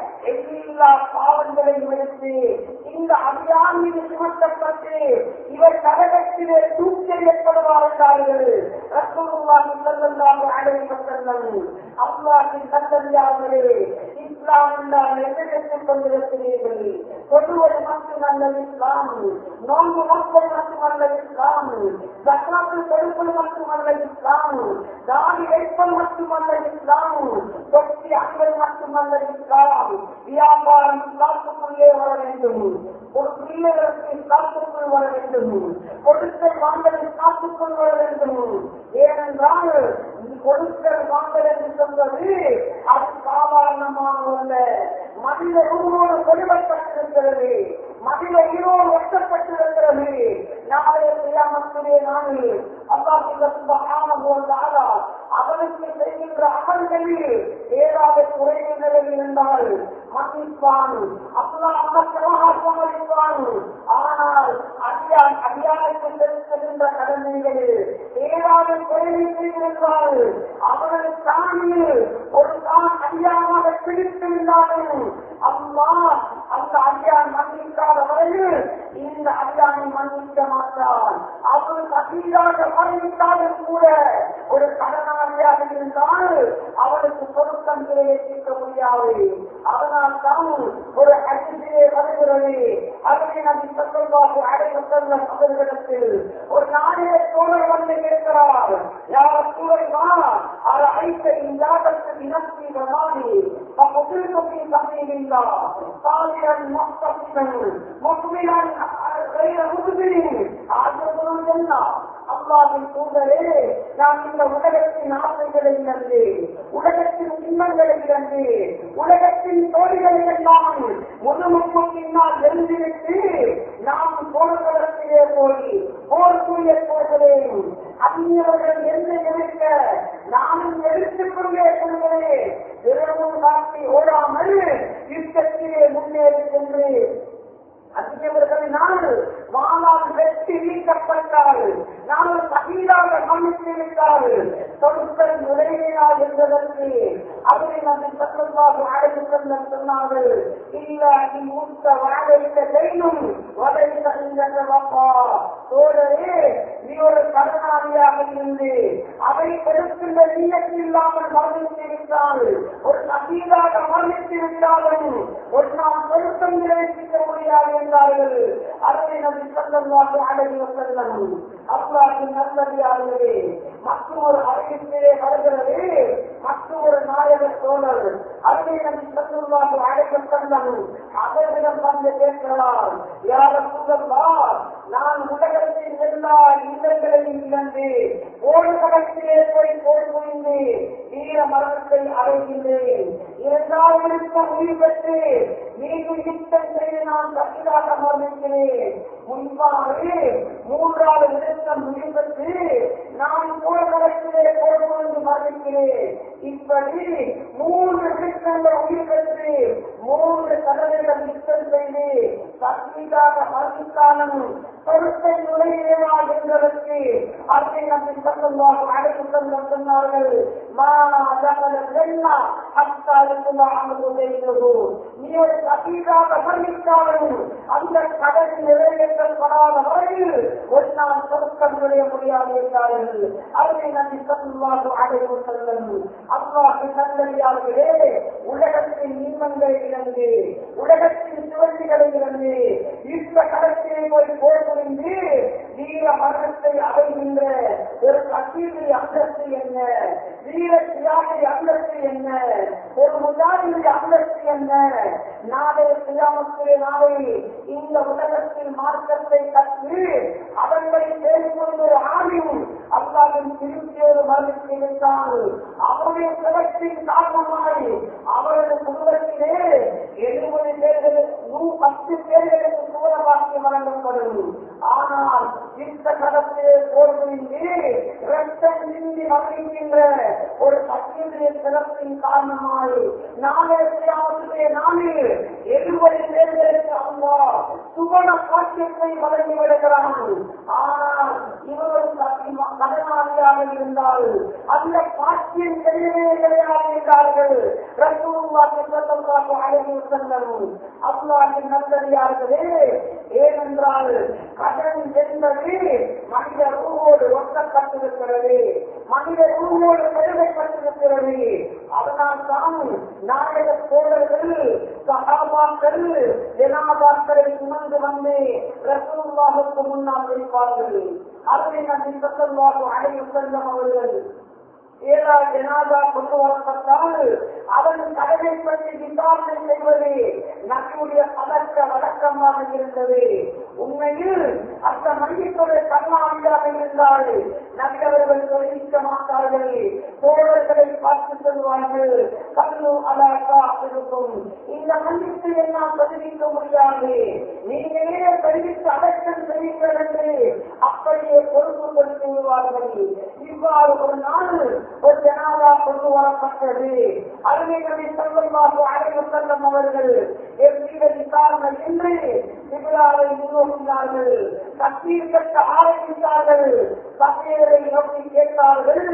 எல்லா பாவங்களை விடுத்து இந்த அபியான் மீது சுமத்தப்பட்டு இவர் நரகத்திலே தூக்கெறியப்படுவார் என்றார்கள் ரசூலுல்லாஹி ஸல்லல்லாஹு அலைஹி வஸல்லம் அல்லாஹ்வின் நல்லடியார்களே இஸ்லாம் என்றால் என்ன கற்றுக் கொண்டிருக்கிறீர்கள் சொல்லுவது மட்டுமல்ல இஸ்லாம் நோன்பு நோக்கம் மட்டுமல்ல இஸ்லாம் ஜக்காத்து கொடுப்பது மட்டுமல்ல இஸ்லாம் தாடி வைப்பது மட்டுமல்ல இஸ்லாம் தொட்டி அன்பது மட்டுமல்ல இஸ்லாம் வியாபாரம் இஸ்லாத்துக்குள்ளே வர வேண்டும் ஒரு பிள்ளைகளுக்கு இஸ்லாத்துக்குள் வர வேண்டும் கொடுக்கல் வாங்கலை காத்துக் கொள்ள வேண்டும் ஏனென்றால் கொடுக்கல் வாங்கல் என்று சொல்வது அது சாதாரணமானதல்ல மனித உருவோடு கொடுக்கப்பட்டிருக்கிறது மனித உயிரோடு ஒட்டப்பட்டிருக்கிறது நாளைய கியாமத்திலே நாளில் அல்லாஹ் அவனுக்கு செய்கின்ற அமல்களில் ஏதாவது குறைகள் இருந்தால் மன்னிப்பான் அல்லாஹ் அமர்த்தமாக சமாளிப்பான் ஆனால் அடியான் அடியானுக்கு செலுத்துகின்ற கடமைகளில் ஏதாவது குறைவை செய்திருந்தால் அவனது தானியில் ஒரு தான் அடியானாக பிடித்திருந்தாலும் அம்மா அந்த அடியான் மன்னிக்காத வரையில் இந்த அடியானை மன்னிக்க மாட்டான் அவன் அசீராக மன்னித்தாலும் கூட ஒரு கடனாளியாக இருந்தால் அவனுக்கு பொருத்தம் நிறைவேற்றிக்க முடியாது அதனால் தான் ஒரு அடிசிலே வருகிறது அதனை நம்பி சொல்வாக அடைவு செல்ல அவர்களிடத்தில் ஒரு நாளைய தோழர் வந்து கேட்கிறார் யார் சூழல்வா அது ஐத்த இல்லாதற்கு இனத்தி வராது فقتلت في سبيل الله صالحا مختصا مؤمنا غير مدبر عجبا الجنه அல்லாவின் தூதரே நான் இந்த உலகத்தின் ஆசைகளை இழந்து உலகத்தின் இன்பங்களை இழந்து உலகத்தின் தோழிகளை எல்லாம் முதுமுக்கு பின்னால் எழுந்திருத்து நாம் போர்க்களத்திலே போய் போர் புரிய போகிறேன் அந்நியவர்கள் என்ன இருக்க நானும் எடுத்துக் கொண்டே கொள்கிறேன் இரவும் காட்டி ஓடாமல் யுத்தத்திலே முன்னேறி சென்று அந்நியவர்களினால் வாழால் வெற்றி வீழ்த்தப்பட்டால் நாங்கள் சகீராக கவனித்து விட்டால் தொழுக்கள் நுழைவினார் என்பதற்கு அவரை நம்பி சத்தமாக அழைத்து செல்ல சொன்னார்கள் இல்ல நீ மூத்த வாழைத்த செய்யும் வதைத்த இந்த வப்பா தோழரே நீ ஒரு கடனாளியாக இருந்து அதை பெருக்கின்ற நீயத்து இல்லாமல் மரணித்து விட்டால் ஒரு சகீராக மரணித்து விட்டாலும் ஒரு நாம் பொருத்தம் நிறைவேற்றிக்க முடியாது என்றார்கள் அதை நம்பி சொல்லவாக அழகி செல்லம் அல்லாஹின் நல்லடியார்களே மற்றும் ஒரு அறிவிப்பிலே வருகிறது மற்றும் ஒரு நாயக சோழர் அதை நம்பி சொல்லவாக அழைக்க செல்லம் அவர்களிடம் வந்து கேட்கலாம் யார சொல்லவா நான் உலகத்தின் எல்லா இல்லங்களையும் இழந்து ஓடு கடத்திலே போய் போய் புரிந்து வீர மரணத்தை அடைகின்றேன் இரண்டாவது உயிர் பெற்று மீண்டும் யுத்தம் செய்து நான் தப்பிதாக மரணிக்கிறேன் முன்பாக மூன்றாவது நிறுத்தம் உயிர் பெற்று நான் போர்க்களத்திலே போர் புரிந்து மரணிக்கிறேன் இப்படி மூன்று நிறுத்தங்கள் உயிர் பெற்று மூன்று கடலைகள் யுத்தம் செய்து தப்பிதாக மரணித்தாலும் பொருத்தை நுழைவேவா என்பதற்கு அதை நம்பி சொல்லுவாங்க அழைத்து சொல்ல சொன்னார்கள் மா தகவல் ஜென்னா ஹத்தா இருக்குமா அங்கு செய்தது நீ ஒரு தப்பிதாக மரணித்தாலும் அந்த கடல் நிறைவேற்றப்படாத வரையில் ஒரு நாள் சொர்க்கம் நுழைய முடியாது என்றார்கள் அதை நம்பி சொல்லுவாங்க அழைத்து செல்லும் அல்லாஹ் நல்லடியார்களே உலகத்தின் இன்பங்களை இழந்து உலகத்தின் சுவர்ச்சிகளை இழந்து இந்த கடத்திலே போய் போர் புரிந்து வீர மரணத்தை அடைகின்ற ஒரு கட்சியுடைய அந்தஸ்து என்ன வீர தியாகிய அந்தஸ்து என்ன ஒரு முஜாதியுடைய அந்தஸ்து என்ன நாளை தியாமத்திலே நாளை இந்த உலகத்தில் மார்க்கத்தை கற்று அவர்களை பேசுவது ஒரு ஆணையும் அல்லாவின் திருப்தியோடு மரணித்து வைத்தால் அவருடைய சிறப்பின் காரணமாய் அவரது குடும்பத்திலே எழுபது பேர்கள் நூ பத்து பேர்களுக்கு சூழ வாக்கியம் வழங்கப்படும் ஆனால் இந்த கடத்திலே போர் புரிந்து ரத்தம் சிந்தி மரணிக்கின்ற ஒரு சத்தியுடைய சிறப்பின் காரணமாய் நாளே தியாகத்திலே நாளில் எழுபது பேர்களுக்கு அல்லா சுவன பாக்கியத்தை வழங்கி விடுகிறான் ஆனால் இவர்கள் கடனாளியாக இருந்தால் அந்த பாக்கியம் தெரியவே கிடையாது என்றார்கள் ரசூலுல்லாஹி ஸல்லல்லாஹு அலைஹி வஸல்லம் அல்லாஹ்வின் நல்லடியார்களே ஏனென்றால் கடன் என்பது மனித ரூவோடு ஒட்டப்பட்டிருக்கிறது மனித ரூவோடு பெருமைப்பட்டிருக்கிறது அதனால் தான் நாயக தோழர்கள் சகாபாக்கள் ஜனாபாக்களை சுமந்து வந்து ரசூலுல்லாஹுக்கு முன்னால் வைப்பார்கள் அதை நம்பி ஸல்லல்லாஹு அலைஹி வஸல்லம் அவர்கள் ஏழாவது ஜனாதா கொண்டு வரப்பட்டால் அவன் கடனை பற்றி விசாரணை செய்வது நம்முடைய பல பழக்க வழக்கமாக இருந்தது உண்மையில் அந்த மையத்தோட கண்ணாடியாக இருந்தால் நகரவர்கள் தொழிலிக்க மாட்டார்கள் தோழர்களை பார்த்து சொல்வார்கள் கல்லு அலாக்கா இருக்கும் இந்த மையத்தை எல்லாம் தெரிவிக்க முடியாது நீங்களே தெரிவித்து அடக்கம் செய்யுங்கள் என்று அப்படியே பொறுப்பு கொடுத்து விடுவார்கள் இவ்வாறு ஒரு நாள் ஒரு ஜனாதா கொண்டு வரப்பட்டது அறிவிகளை செல்வமாக அழைவு செல்லும் அவர்கள் எவ்வித விசாரணை என்று சிவிழாவை முன்னோக்கினார்கள் கத்தீர் கட்ட ஆரம்பித்தார்கள் சமையலை நோக்கி கேட்டார்கள்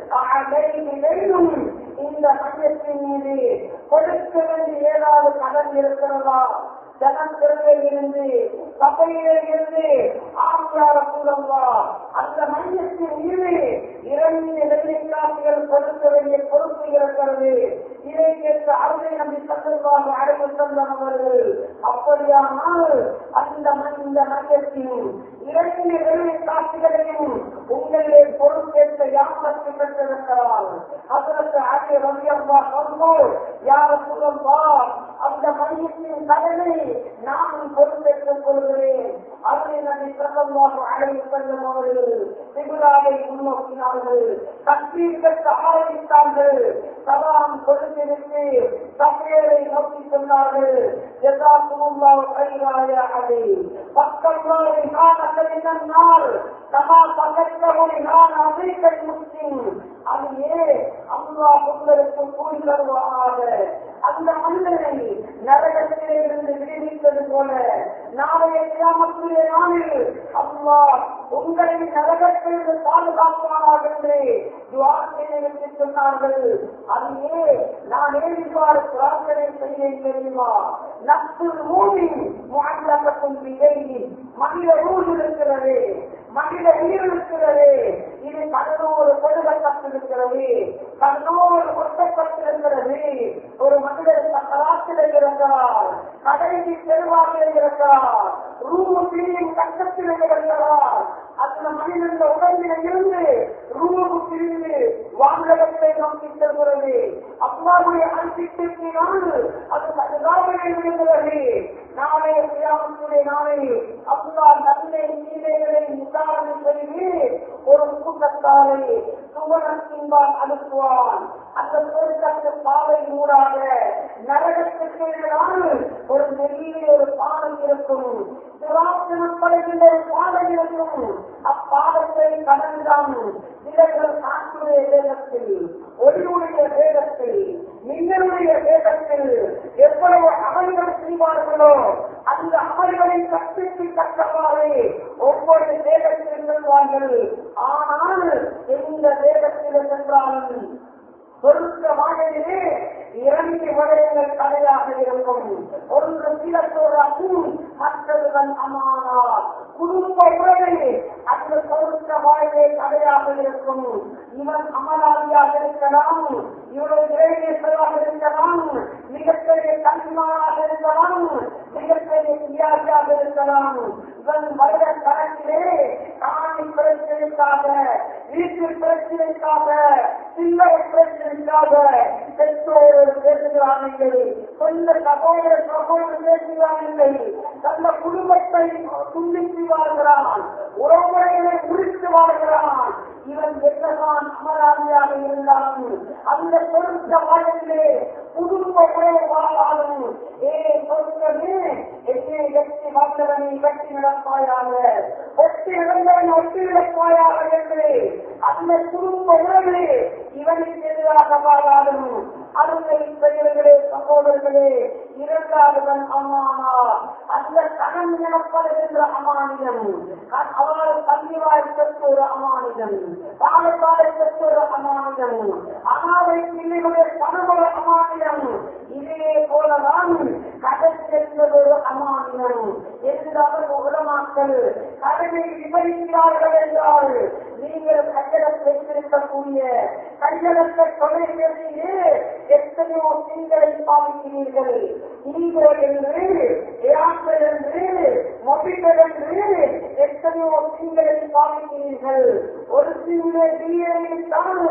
மேலும் இந்த மையத்தின் மீது கொடுக்க வேண்டிய ஏதாவது கடன் இருக்கிறதா ஜனத்திலே இருந்து சபையிலே இருந்து ஆங்கிலார கூடவா அந்த மையத்தின் மீது இரண்டு வெள்ளைக்காசிகள் கொடுக்க வேண்டிய பொறுப்பு இருக்கிறது இதை கேட்டு அருளை நம்பி சந்தர்வாக அழைப்பு தந்தவர்கள் அப்படியானால் அந்த ம- இந்த மையத்தின் இரண்டு வெள்ளை காட்சிகளையும் உங்களே பொறுப்பேற்ற யாமத்து பெற்றிருக்கிறார் அதற்கு அரை ரவியம்மா சொன்னோர் யார சொல்லா அந்த மையத்தின் கடனை நான் பொறுப்பேற்றுக் கொள்கிறேன் அதனை நம்பி பிரதமாக அழைவு செல்லும் அவர்கள் திகுலாவை முன்னோக்கினார்கள் கட்சியில் பெற்ற ஆரம்பித்தார்கள் சலாம் கொடுத்திருக்கு சமையலை நோக்கி சொன்னார்கள் ஜெசாக்குமுல்லாஹ் கைராய அலி பக்கல்லாஹி நான் அல்லது நாள் கமா பக்கத்தவரை நான் அமெரிக்கன் முஸ்லிம் அது ஏன் அல்லாஹ் உங்களுக்கு கூலி தருவானாக அந்த மனிதனை நரகத்திலே இருந்து விடுவித்தது போல நாளைய கியாமத்துடைய நாளில் அல்லாஹ் உங்களை நரகத்திலிருந்து பாதுகாப்பானாக என்று துவா செய்ய வைத்து சொன்னார்கள் அது ஏன் நான் ஏன் இவ்வாறு பிரார்த்தனை செய்தேன் தெரியுமா நப்சுல் மூமி முஅல்லகத்தும் பிதைஹி மனித ரூல் இருக்கிறது மனித உயிர் இருக்கிறது இது கண்ணோடு கொடுக்கப்பட்டிருக்கிறது கண்ணோடு கொட்டப்பட்டிருக்கிறது ஒரு மனிதர் சக்கராத்தில் இருக்கிறார் கடைசி செல்வாக்கில் இருக்கிறார் ரூபு பிரியும் கட்டத்தில் இருக்கிறார் அந்த மனிதன் உடம்பில் இருந்து ரூபு பிரிந்து வாங்கலத்தை நோக்கி செல்கிறது அப்பாவுடைய அன்பினால் அது சதுராவிலே விழுகிறது நாளைய கிராமத்துடைய நாளில் அப்பா நன்மை நீலைகளை முகாரணம் செய்து ஒரு கூட்டத்தாரை சுவனத்தின்பால் அனுப்புவான் அந்த பொருட்களுக்கு பாதை ஊடாக நரகத்துக்கு எதிரான ஒரு நெல்லிலே ஒரு பாலம் இருக்கும் சிவாசனப்படுகின்ற ஒரு பாதை இருக்கும் அப்பாலத்தை கடந்தான் சிலர்கள் காற்றுடைய வேகத்தில் ஒளியுடைய வேகத்தில் மின்னலுடைய வேகத்தில் எவ்வளவு அமல்கள் செய்வார்களோ அந்த அமல்களை கற்பித்து கற்றவாறு ஒவ்வொரு வேகத்தில் செல்வார்கள் ஆனால் எந்த வேகத்தில் சென்றாலும் சொருக்க வாழையிலே இரண்டு விடயங்கள் தடையாக இருக்கும் ஒன்று சிலத்தோராகும் மற்றதுடன் அமானா குடும்ப உறவு அந்த சொருக்க வாழ்வே தடையாக இருக்கும் இவன் அமலாதியாக இருக்கலாம் இவனுடைய இறைநேசராக இருக்கலாம் மிகப்பெரிய கண்மானாக இருக்கலாம் மிகப்பெரிய தியாகியாக இருக்கலாம் இவன் வருட கணக்கிலே காணி பிரச்சனைக்காக வீட்டு பிரச்சனைக்காக சில்லறை பிரச்சனைக்காக பெற்றோர் பேசுகிறார்கள் சொந்த சகோதர சகோதரர் பேசுகிறார்கள் தந்த குடும்பத்தை துண்டித்து வாழ்கிறான் உறவுகளை முறித்து வாழ்கிறான் இவன் எத்தகான் அமராதியாக இருந்தாலும் அந்த பொருத்த வாழ்விலே குடும்ப உறவு வாழாலும் ஏ பொருத்தமே என்னை வெற்றி வாழ்ந்தவனை வெற்றி நடப்பாயாக ஒட்டி இழந்தவன் ஒட்டி இழப்பாயாக என்று அந்த குடும்ப உறவு இவனுக்கு எதிராக வாழாலும் அருமை பெரியவர்களே சகோதரர்களே இரண்டாவதன் அம்மானா அந்த கடன் எனப்படுகின்ற அமானியம் அவள் கல்விவாய் பெற்ற ஒரு அமானியம் பாலக்காலை பெற்ற ஒரு அமானியம் அனாதை பிள்ளைகளுடைய கணவர் அமானியம் இதே போலதான் கடன் என்பது ஒரு அமானியம் என்றால் உலமாக்கள் கடனை விவரிக்கிறார்கள் என்றால் நீங்கள் கையெழுத்து வைத்திருக்கக்கூடிய கையெழுத்த தொலைபேசியே எத்தனையோ திங்களை பாவிக்கிறீர்கள் நீங்கள் என்று ஏஆர்கள் என்று மொபிகள் என்று எத்தனையோ திங்களை பாவிக்கிறீர்கள் ஒரு சிங்க தீயைத்தான்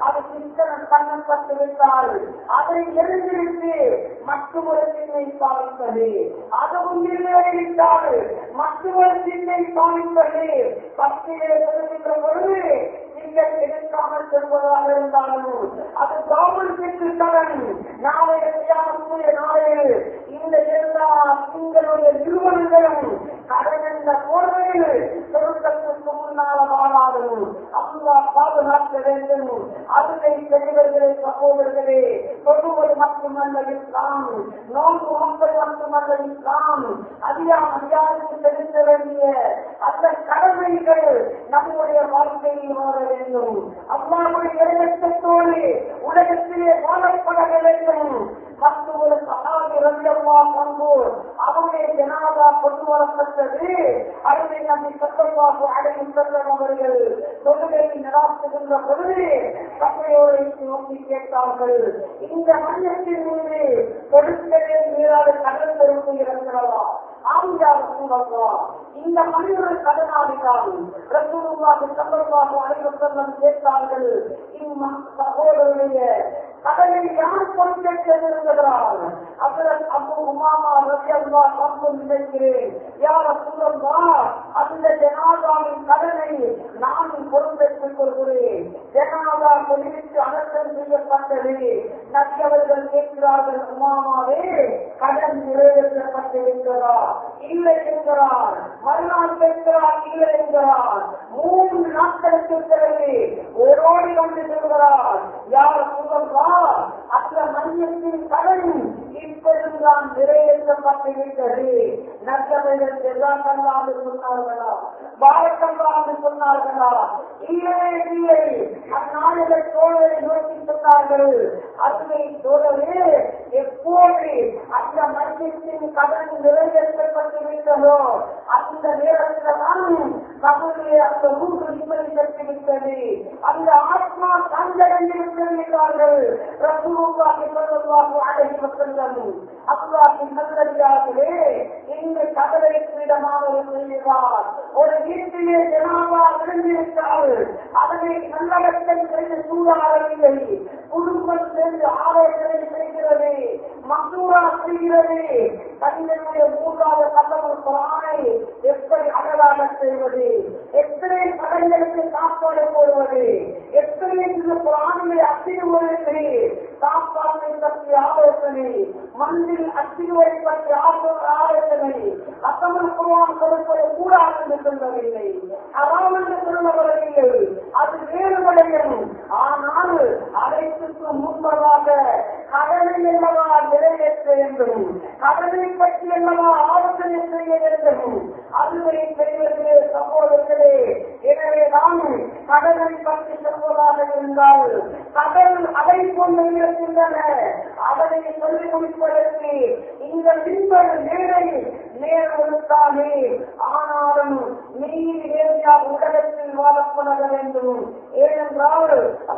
அது சித்தனம் பண்ணப்பட்டு விட்டால் அதை எரிந்துவிட்டு மற்றொரு சின்னை பாவிப்பது அதுவும் நிறைவேறிவிட்டால் மற்றொரு சின்னை பாவிப்பது பக்தியிலே சொல்லுகின்ற பொழுது நீங்கள் எடுக்காமல் செல்வதாக இருந்தாலும் அது கவர்மெண்ட்டுக்கு கடன் நாளைய தியானத்துடைய நாளையில் இந்த எல்லா திங்களுடைய நிறுவனங்களும் கடன் என்ற போர்வையில் சொருக்கத்துக்கு முன்னால வாழாதும் அல்லா பாதுகாக்க வேண்டும் அதுவை பெரியவர்களே சகோதரர்களே சொல்லுவது மட்டுமல்ல இஸ்லாம் நோன்பு மக்கள் மட்டுமல்ல இஸ்லாம் அதிகா அதிகாரத்தில் செலுத்த வேண்டிய அந்த கடமைகள் நம்முடைய வாழ்க்கையில் மாற வேண்டும் அம்மாவுடைய இறையற்றத்தோடு உலகத்திலே வாழப்பட வேண்டும் மற்றும் ஒரு சகாதி ரவியம்மா பண்பு அவருடைய ஜனாதா கொண்டு வரப்பட்டது அருமை நம்பி சத்தமாக அடையும் செல்லும் அவர்கள் தொழுகையை நடாத்துகின்ற பொழுது சபையோரை நோக்கி கேட்டார்கள் இந்த மஞ்சத்தின் மீது பொருட்களே மீறாத கடல் பெருக்கு இருக்கிறதா ஆமியார் சூழல்வா இந்த மனிதர் கடனாளிதான் ரசூலுல்லாஹி ஸல்லல்லாஹு அலைஹி வஸல்லம் கேட்டார்கள் இம்மா சகோதரருடைய கடனை யார் பொறுப்பேற்றிருக்கிறார் அவர் அபு உமாமா ரலியல்லா தம்பும் நினைக்கிறேன் யார் சூழல்வா அந்த ஜனாதாவின் கடனை நான் பொறுப்பேற்றுக் கொள்கிறேன் ஜனாதா கொடிவிட்டு அனர்த்தம் செய்யப்பட்டது நற்றவர்கள் கேட்கிறார்கள் உமாமாவே கடன் நிறைவேற்றப்பட்டிருக்கிறதா இல்லை என்கிறார் மறுநாள் கேட்கிறார் இல்லை என்கிறார் மூன்று நாட்களுக்கு பிறகு ஓரோடி வந்து சொல்கிறார் யார் சொல்றா அந்த மஞ்சத்தின் கடன் இப்பொழுதுதான் நிறைவேற்றப்பட்டுவிட்டது நற்றவர்கள் செல்லாக்கல்லாது சொன்னார்களா பாரக்கல்லாது சொன்னார்களா இல்லவே இல்லை அந்நாளிகள் தோழரை நோக்கி சொன்னார்கள் அதுவை தோழரே எப்போது அந்த மஞ்சத்தின் கடன் நிறைவேற்றப்பட்டு விட்டதோ அந்த நேரத்தில் தான் கபலே அந்த மூன்று நிம்மதி பெற்று விட்டது அந்த ஆத்மா சந்தடைந்து விட்டிருக்கிறார்கள் ரசூலுல்லாஹி ஸல்லல்லாஹு அலைஹி வஸல்லம் அல்லாஹ்வின் நல்லடியார்களே இந்த கதலை பீடமாக செய்கிறார் ஒரு வீட்டிலே ஜனாபா விழுந்திருக்கிறார் அதனை நல்லடக்கம் செய்து சூழாடவில்லை குடும்பம் சேர்ந்து ஆலோசனை செய்கிறது மசூரா செய்கிறது தங்களுடைய மூன்றாவது கதவு குரானை எப்படி அழகாக செய்வது எத்தனை கடன்களுக்கு சாப்பாடு போடுவது எத்தனை இந்த குரானை அச்சிடுவதற்கு சாப்பாட்டை பற்றி ஆலோசனை மண்ணில் அச்சிடுவதை பற்றி ஆலோ- ஆலோசனை அசமல் குரான் கொடுப்பது கூடாது என்று சொல்லவில்லை அறாம் என்று சொல்லவில்லை அது வேறு விடயம் ஆனால் அனைத்துக்கு முன்பதாக கடனை அல்லவா நிறைவேற்ற வேண்டும் கடனை பற்றி அல்லவா ஆலோசனை செய்ய வேண்டும் அதுவை செய்வதே சகோதரர்களே எனவே நான் கடனை பற்றி சொல்வதாக இருந்தால் கடன் அதை கொண்டு இருக்கின்றன அதனை சொல்லிக் முடிப்பதற்கு இந்த பின்பல் நேரை நேர்வதற்காகவே ஆனாலும் நீ நேர்மையாக உலகத்தில் வாழப்பட வேண்டும் ஏனென்றால்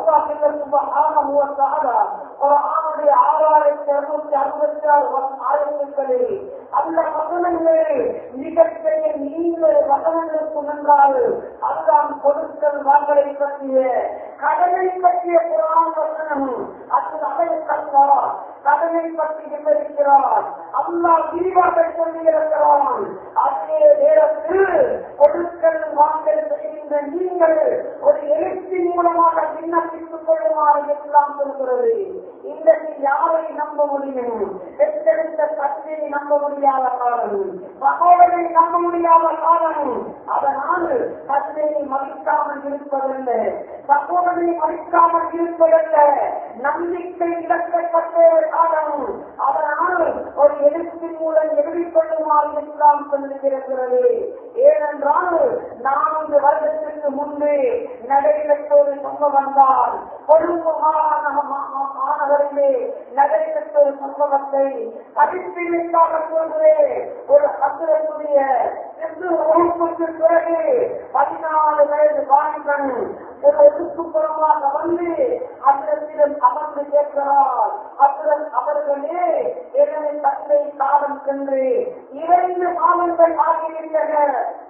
அல்லாஹுடைய ஆறாயிரத்தி அறுநூத்தி அறுபத்தி ஆறு ஆயிரங்களில் அந்த வசனங்கள் மிகப்பெரிய நீங்கள் வசனங்களுக்கு முன்னால் அதுதான் கொடுக்கல் வாங்கலை பற்றிய கடனை பற்றிய புறான் வசனம் அது அதை கல்லா கடனை பற்றி விவரிக்கிறார் அல்லாஹ் விரிவாக சொல்லியிருக்கிறான் அதே நேரத்தில் கொடுக்கல் வாங்கல் செய்கின்ற நீங்கள் ஒரு எழுச்சி மூலமாக விண்ணப்பித்துக் கொள்ளுமாறு எல்லாம் சொல்கிறது இன்றைக்கு யாரை நம்ப முடியும் பெற்றெடுத்த சக்தியை நம்ப முடியாத காலம் சகோதரை நம்ப முடியாத காலம் அதனால் சக்தியை மதிக்காமல் இருப்பதல்ல சகோதரை மதிக்காமல் இருப்பதல்ல நம்பிக்கை இழக்கப்பட்ட ஒரு காலம் அதனால் ஒரு எழுத்தின் மூலம் எழுதிக் கொள்ளுமாறு எல்லாம் சொல்லுகிறது ஏனென்றால் நான்கு வருடத்திற்கு முன்பு நடைபெற்ற ஒரு சம்பவம் தான் கொழும்பு மாநக- மா- மா- மாநகரிலே நடைபெற்ற ஒரு சம்பவத்தை அதிர்ச்சியாக சொல்கிறேன் ஒரு அசுரத்துடைய சிறு வகுப்புக்கு பிறகு பதினாலு வயது வாலிபன் ஒரு ஒதுக்குப்புறமாக வந்து அசுரத்திடம் அமர்ந்து கேட்கிறார் அசுரன் அவர்களே எனது தந்தை காலம் சென்று இரண்டு மாதங்கள் ஆகிவிட்டன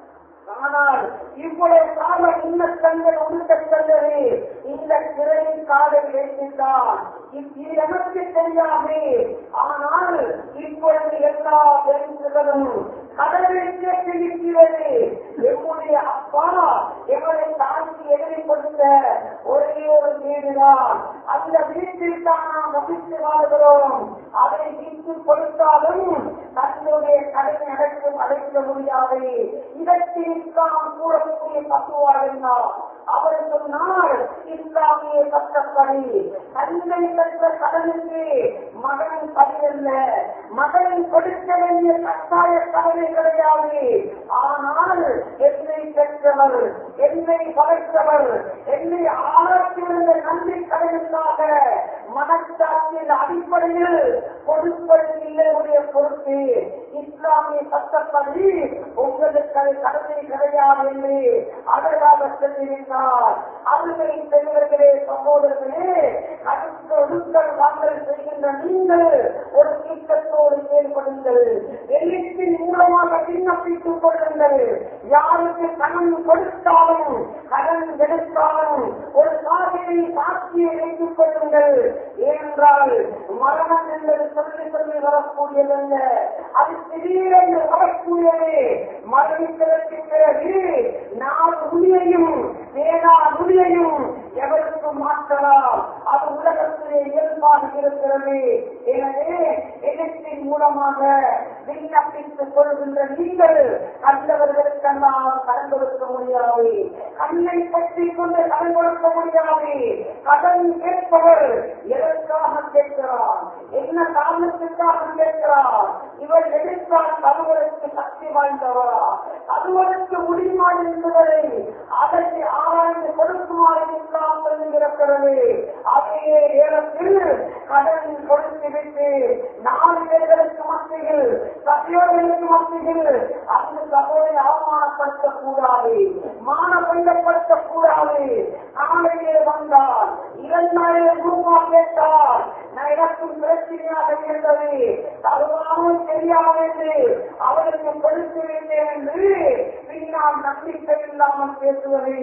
ஆனால் இவ்வளவு காலம் இன்ன கண்கள் உடுக்க சென்றது இந்த திரையின் காலை வைத்துத்தான் இது எனக்கு தெரியாது ஆனால் இப்பொழுது எல்லா பெருந்துகளும் கடலை கேட்டு இருக்கிறது எம்முடைய அப்பா எங்களை தாக்கி எழுதி கொடுத்த ஒரே ஒரு வீடுதான் அந்த வீட்டில் தான் நாம் வசித்து வாழ்கிறோம் அதை வீட்டு கொடுத்தாலும் தன்னுடைய கடனை அடைக்கும் அடைக்க முடியாது இதற்கு இஸ்லாம் கூறக்கூடிய தத்துவார்கள் அவர் சொன்னால் இஸ்லாமிய சட்டப்படி தந்தை பெற்ற கடனுக்கு மகன் பதிலல்ல மகன் கொடுக்க வேண்டிய கட்டாய கடனை கிடையாது ஆனால் என்னை பெற்றவர் என்னை படைத்தவர் என்னை ஆராய்ச்சி விழுந்த நன்றி கடனுக்காக மனச்சாட்சியின் அடிப்படையில் கொடுப்பது இல்லையுடைய பொறுப்பு இஸ்லாமிய சட்டப்படி உங்களுக்கு அது கடமை கிடையாது என்று அழகாக சொல்லியிருந்தார் அருமை பெரியவர்களே சகோதரர்களே அடுத்த ஒழுக்கல் வாங்கல் செய்கின்ற நீங்கள் ஒரு திட்டத்தோடு செயல்படுங்கள் எண்ணிக்கையின் மூலமாக விண்ணப்பித்துக் கொள்ளுங்கள் யாருக்கு கடன் கொடுத்தாலும் கடன் எடுத்தாலும் ஒரு சாதியை சாட்சியை வைத்துக் கொள்ளுங்கள் ஏனென்றால் மரணம் என்பது சொல்லி சொல்லி வரக்கூடியதல்ல அது திடீரென்று வரக்கூடியது மரணித்ததற்கு பிறகு நாலு உயிரையும் வேணா நுழியையும் எவருக்கு மாற்றலாம் அது உலகத்திலே இயல்பாக இருக்கிறது எனவே எதிர்ப்பின் மூலமாக விண்ணப்பித்துக் கொள்கின்ற நீங்கள் கண்டவர்களுக்கெல்லாம் கடன் கொடுக்க முடியாது கண்ணை பற்றி கொண்டு கடன் கொடுக்க முடியாது கடன் கேட்பவர் எதற்காக கேட்கிறார் என்ன காரணத்துக்காக கேட்கிறார் இவர் எதிர்த்தால் தருவதற்கு சக்தி வாய்ந்தவரா தருவதற்கு முடியுமா என்பதை அதற்கு ஆராய்ந்து கொடுக்குமாறு இஸ்லாம் சொல்லுகிறது அதே நேரத்தில் கடன் கொடுத்து விட்டு நாலு பேர்களுக்கு மத்தியில் சத்தியோர்களுக்கு மத்தியில் அந்த சகோதரை அவமானப்படுத்தக் கூடாது மானப்படுத்தப்படுத்தக் கூடாது காலையிலே வந்தால் இரண்டாயிரம் ரூபாய் கேட்டால் நான் எனக்கும் பிரச்சனையாக இருந்தது தருவாமல் தெரியாது என்று அவருக்கு கொடுத்து விட்டேன் என்று பின்னால் நம்பிக்கை இல்லாமல் பேசுவது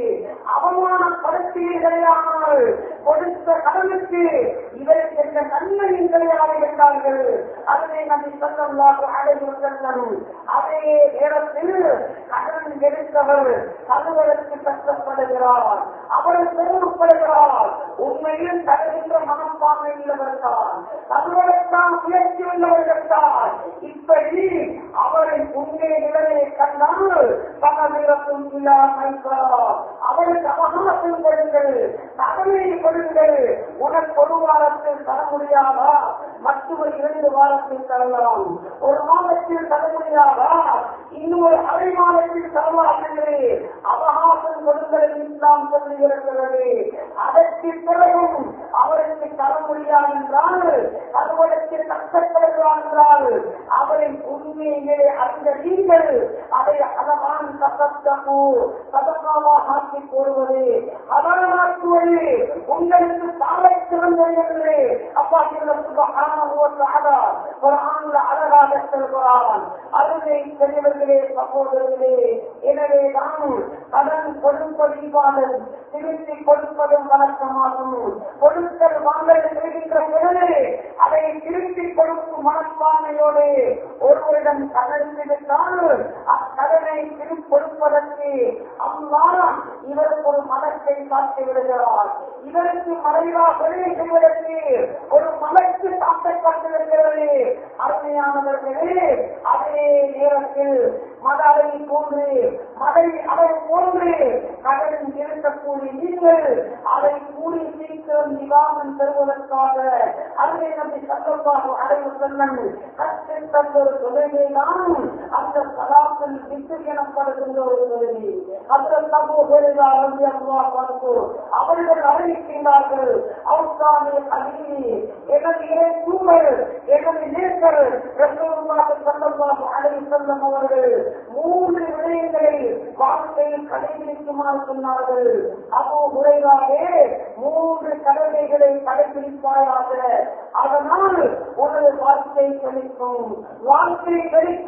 அவமானப்படுத்துவீர்களானால் கொடுத்த கடனுக்கு இவருக்கு எந்த நன்மையும் கிடையாது என்றார்கள் அதனை நம்பி சொல்லலாக அழைவு செல்லும் அதே நேரத்தில் கடன் எடுத்தவர் தருவதற்கு கஷ்டப்படுகிறார் அவர் பெருமைப்படுகிறார் உண்மையில் தருகின்ற மனப்பான்மை உள்ளவர் தான் தருவதற்கான முயற்சி உள்ளவர்கள் தான் இப்படி அவரை உண்மை நிலையை கண்டால் பகவிரத்தும் இல்லாமல் அவருக்கு அவகாசம் கொடுங்கள் தகவலை கொடுங்கள் உனக்கு ஒரு வாரத்தில் தர முடியாதா மற்றொரு இரண்டு வாரத்தில் தரலாம் ஒரு மாதத்தில் தர முடியாதா இன்னொரு அரை மாதத்தில் தரலாம் என்று அவகாசம் கொடுங்கள் என்று இஸ்லாம் சொல்லுகிறது அதற்கு பிறகும் அவருக்கு தர முடியாது என்றால் தருவதற்கு கஷ்டப்படுகிறார் என்றால் அவரை உண்மையிலே அறிந்த நீங்கள் அதை அதவான் சதத்தமோ சதமாவாக ஆக்கி போடுவது அதனாக்குவது உங்களுக்கு சாலை சிறந்தது என்று அப்பா குரான்ல அழகாக சொல்கிறான் அருமை பெரியவர்களே சகோதரர்களே எனவே தான் கடன் கொடுப்பதிவாளர் திருத்தி கொடுப்பதும் வழக்கமாகும் கொடுத்தல் வாங்கல் செய்கின்ற பிறகு அதை திருப்பி கொடுக்கும் மனப்பான்மையோடு ஒருவரிடம் கடன் விட்டால் அக்கடனை திருப்பி கொடுப்பதற்கு அம்மா இவருக்கு ஒரு மதத்தை காட்டி விடுகிறார் இவருக்கு மறைவாக உதவி செய்வதற்கு ஒரு மதத்து காட்டப்பட்டிருக்கிறது அருமையானவர்களே அதே நேரத்தில் மதலை போன்று மதை அளவு போன்று கடன் இருக்கக்கூடிய நீங்கள் அதை கூறி சீக்கிரம் நிவாரணம் தருவதற்காக அருமை நம்பி சந்தர்ப்பாக அடைவு செல்லும் கற்று தந்த ஒரு தொழிலை தான் அந்த சலாத்தில் விட்டு எனப்படுகின்ற ஒரு தொழில் அந்த சமூகா ரவி அல்லா பார்த்து அவர்கள் அறிவிக்கின்றார்கள் அவசானிய கல்வி எனது இறை தூவர் எனது நேசர் ரசூலுல்லாஹி ஸல்லல்லாஹு அலைஹி வஸல்லம் அவர்கள் மூன்று விடயங்களை வாழ்க்கையில் கடைபிடிக்குமாறு சொன்னார்கள் அபூ ஹுரைராவே மூன்று கடமைகளை கடைபிடிப்பாயாக அதனால் உனது வாழ்க்கை கிடைக்கும் வாழ்க்கை கிடைக்கும்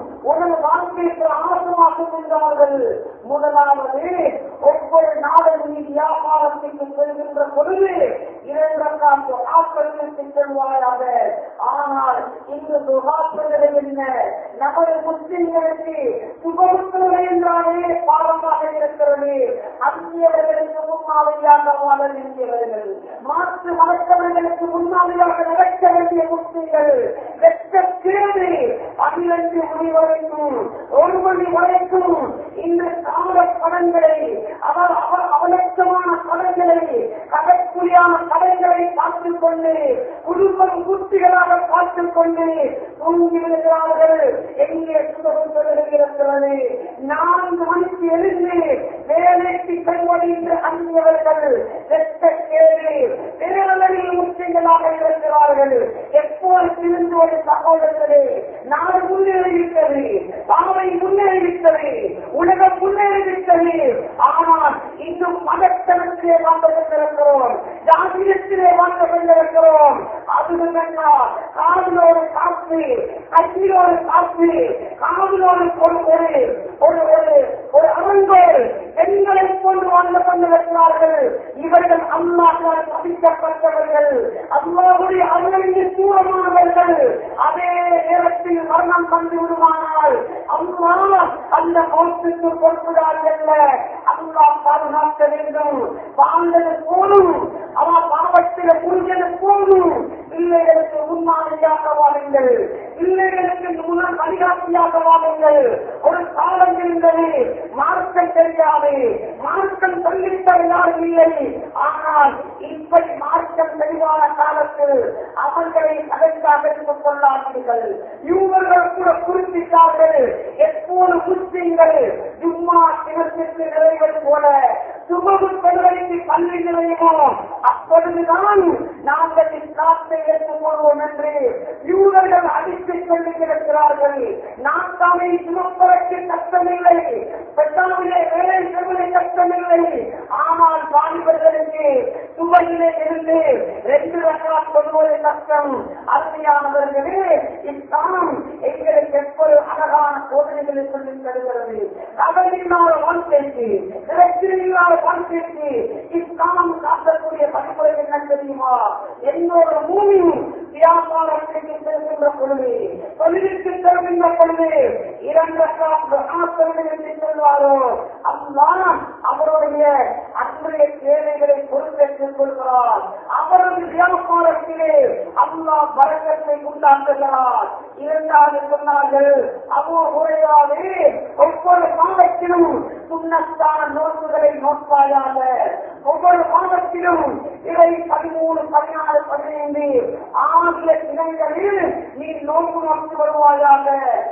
உனது வாழ்க்கைக்கு ஆசமாக்குகின்றார்கள் முதலாவது ஒவ்வொரு நாளும் நீ வியாபாரத்துக்கு செல்கின்ற பொழுது இரண்டாம் ஆப்பதற்கு செல்வாயாக ஆனால் இந்த துகாப்பதில் என்ன நமது முஸ்லிம்களுக்கு சுபமுத்தலை என்றாலே பாவமாக இருக்கிறது அந்நியவர்களுக்கு முன்னாலேயாக வாழ வேண்டியவர்கள் மாற்று மதத்தவர்களுக்கு முன்னாலேயாக நடக்க வேண்டிய முஸ்லிம்கள் வெற்றக்கேடு பன்னிரண்டு மணி வரைக்கும் ஒரு மணி வரைக்கும் இந்த தாமர படங்களை அவர் அவர் அவலட்சமான படங்களை கடற்குழியான கடைகளை பார்த்துக் கொண்டு குடும்பம் குட்டிகளாக பார்த்துக் கொண்டு தூங்கி விடுகிறார்கள் எங்கே சுகம் சொல்லுகிறது நான்கு மணிக்கு எழுந்து வேலைக்கு செல்வடைந்த அந்நியவர்கள் வெற்றக்கேடு பேரளவில் முக்கியங்களாக இருக்கிறார்கள் எப்போது திருந்து ஒரு சகோதரர்களே நாடு முன்னேறிவிட்டது பாவை முன்னேறிவிட்டது உலகம் முன்னேறிவிட்டது ஆனால் இன்னும் மதத்தனத்திலே வாழ்ந்து கொண்டிருக்கிறோம் ஜாதியத்திலே வாழ்ந்து கொண்டிருக்கிறோம் அதுவென்னா காதலோடு காத்து கையிலோடு காத்து காதலோடு ஒரு ஒரு ஒரு ஒரு ஒரு அரங்கோடு பெண்களை கொண்டு வாழ்ந்து கொண்டிருக்கிறார்கள் இவர்கள் அல்லாஹால் பதிக்கப்பட்டவர்கள் அல்லாவுடைய அருளிற்கு தூரமானவர்கள் அதே நேரத்தில் மரணம் வந்து விடுமானால் அம்மா அந்த மௌத்துக்கு பொறுப்புதார்கள் அல்லா பாதுகாக்க வேண்டும் வாழ்ந்தது போதும் அவன் பாவத்தில் புரிஞ்சது போதும் பிள்ளைகளுக்கு முன்மாதிரியாக வாழுங்கள் பிள்ளைகளுக்கு முன்னால் வழிகாட்டியாக வாழுங்கள் ஒரு காலம் இருந்தது மார்க்கம் தெரியாது மார்க்கம் சொல்லித்தர யாரும் இல்லை ஆனால் இப்படி மார்க்கம் தெளிவான காலத்தில் அவர்களை அதற்காக எடுத்துக் கொள்ளாதீர்கள் இவர்கள் கூட குறிப்பிட்டார்கள் எப்போது முஸ்லிம்கள் ஜும்மா தினத்திற்கு நிறைவது போல சுமகு பெண்களுக்கு பள்ளி நிலையமோ அப்பொழுதுதான் நாங்கள் இஸ்லாத்தை ஏற்றுக்கொள்வோம் என்று யூதர்கள் அடித்துச் சொல்லி இருக்கிறார்கள் நாட்டாமை சுமப்பதற்கு கஷ்டமில்லை பெற்றாவிலே வேலை செய்வதை கஷ்டமில்லை ஆனால் வாலிபர்களுக்கு சுவையிலே இருந்து ரெண்டு ரகா சொல்வது கஷ்டம் அருமையானவர்களே இஸ்லாம் எங்களுக்கு எப்பொரு அழகான போதனைகளை சொல்லித் தருகிறது கவலையில்லாத வாழ்க்கைக்கு பிரச்சனையில்லாத வாழ்க்கைக்கு இஸ்லாம் காட்டக்கூடிய பணிமுறை என்ன தெரியுமா என்னோட மூமி வியாபாரத்திற்கு செல்கின்ற பொழுது தொழிலுக்கு செல்கின்ற பொழுது இரண்டு ஆசிரியர்களுக்கு செல்வாரோ அல்லா அவருடைய அன்றைய தேவைகளை பொறுப்பேற்றுக் கொள்கிறார் அவரது வியாபாரத்திலே அல்லா பரக்கத்தை உண்டாக்குகிறார் இரண்டாவது சொன்னார்கள் அவோ குறையாது ஒவ்வொரு மாதத்திலும் சுண்ணத்தான நோக்குகளை நோக்காயாக ஒவ்வொரு மாதத்திலும் இதை பதிமூணு பதினாலு பதினைந்து ஆகிய தினங்களில் நீ நோக்கு நோக்கி வருவாயாக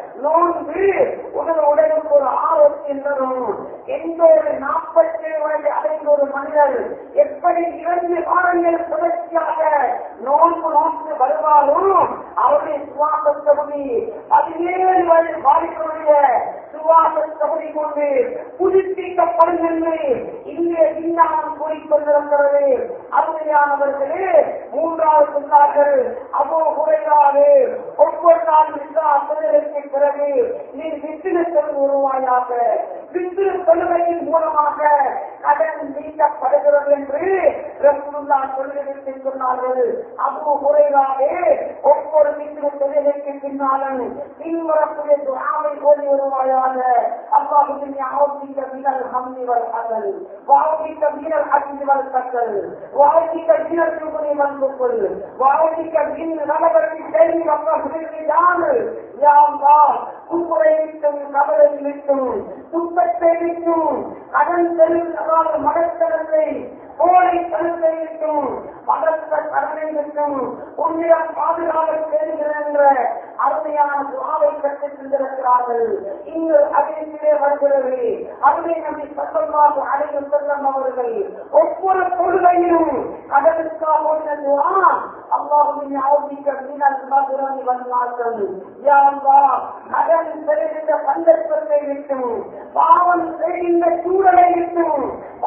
நோன்பு உடல் உடலுக்கு ஒரு ஆரோக்கியம் தரும் எந்த ஒரு நாற்பத்தி வயது அடைந்த ஒரு மனிதர் எப்படி இரண்டு வாரங்கள் தொடர்ச்சியாக நோன்பு நோக்கி வருவாலும் அவருடைய சுவாச தகுதி பதினேழு வயது பாதிப்புடைய சுவாச தகுதி கொண்டு புதுப்பிக்கப்படும் என்று இங்கே விஞ்ஞானம் கூறிக்கொண்டிருக்கிறது அருமையானவர்களே மூன்றாவது சொன்னார்கள் அவோ குறையாது ஒவ்வொரு நாள் விசாரணைக்கு பிறகு நீ வித்தின செல் உருவாயாக வித்தின செல்வதன் மூலமாக கடன் நீக்கப்படுகிறது என்று ரசூலுல்லா சொல்லிவிட்டு சொன்னார்கள் அபு குறைவாகவே ஒவ்வொரு வித்தின தொழிலுக்கு பின்னாலும் பின்வரக்கூடிய துணாவை ஓடி வருவாயாக அல்லாஹுவின் ஆவுதிக்க மினல் ஹம்தி வல் அகல் வாவுதிக்க மினல் அஜி வல் கத்தல் வாவுதிக்க மினல் சுகுனி வல் புக்குல் வாவுதிக்க மின் நலவரத்தி செய்தி வப்பகுதிக்கு யாரு யாவா குப்புரை விட்டும் கவலை விட்டும் துன்பத்தை விட்டும் கடன் செல்வதால் மனக்கடலை கோடை கருத்தை விட்டும் மதத்த கடனை விட்டும் உன்னிடம் பாதுகாப்பு தேடுகின்ற அருமையான துவாவை கற்றுத் தந்திருக்கிறார்கள் இங்கு அதிலே வருகிறது அதுவே நம்பி சத்தமாக அடைந்து செல்லும் அவர்கள் ஒவ்வொரு பொருளையும் கடலுக்காக ஒன்று துவா அல்லாஹுவின் ஆவுதிக்க மீனல் மதுரம் வந்தார்கள் யாவா கடன் பெறுகின்ற சந்தர்ப்பத்தை விட்டும் பாவம் செய்கின்ற சூழலை விட்டும் பாவம்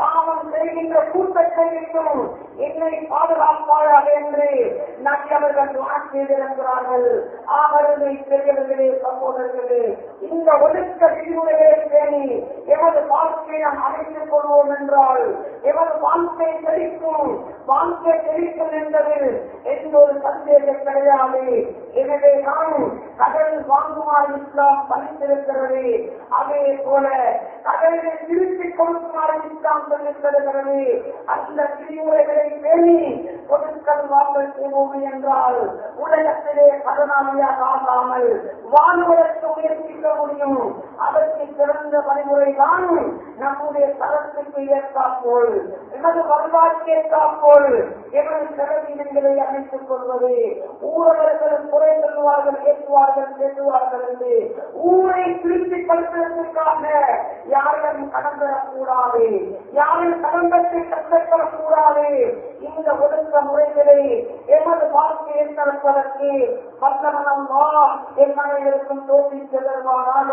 செய்கின்ற கூட்டத்தை விட்டும் என்னை பாதுகாப்பாயாக என்று நடிகர்கள் செய்திருக்கிறார்கள் ஆகவே பெரியவர்களே சகோதரர்களே இந்த ஒழுக்க விதிமுறைகளை பேணி எமது வாழ்க்கையை நாம் அமைத்துக் கொள்வோம் என்றால் எமது வாழ்க்கை செழிக்கும் வாழ்க்கை செழிக்கும் என்பது எந்த ஒரு சந்தேகம் கிடையாது எனவே நான் கடல் வாங்குமாறு இஸ்லாம் பணித்திருக்கிறது அதே போல கடலை திருப்பி கொடுக்குமாறு இஸ்லாம் சொல்லித்தருகிறது அந்த விதிமுறைகளை பேணி பொருட்கள் வாங்கல் செய்வோம் என்றால் உலகத்திலே கடனாளியாக ஆகாமல் வாழ்வதற்கு முயற்சிக்க முடியும் அதற்கு சிறந்த வழிமுறை தான் நம்முடைய தரத்துக்கு ஏற்றாப்போல் எமது வருவாய்க்கு ஏற்றாப்போல் எமது செலவினங்களை அமைத்துக் கொள்வது ஊரவர்கள் குறை சொல்லுவார்கள் ஏற்றுவார்கள் பேசுவார்கள் என்று ஊரை திருப்பி கல்பதற்காக யாரும் கடன் பெறக்கூடாது யாரும் கடன் பெற்று கஷ்டப்படக்கூடாது இந்த ஒழுக்க முறைகளை எமது வாழ்க்கையை நடப்பதற்கு வல்லமனம் என் மனைவிற்கும் தோல்வி செல்வாராக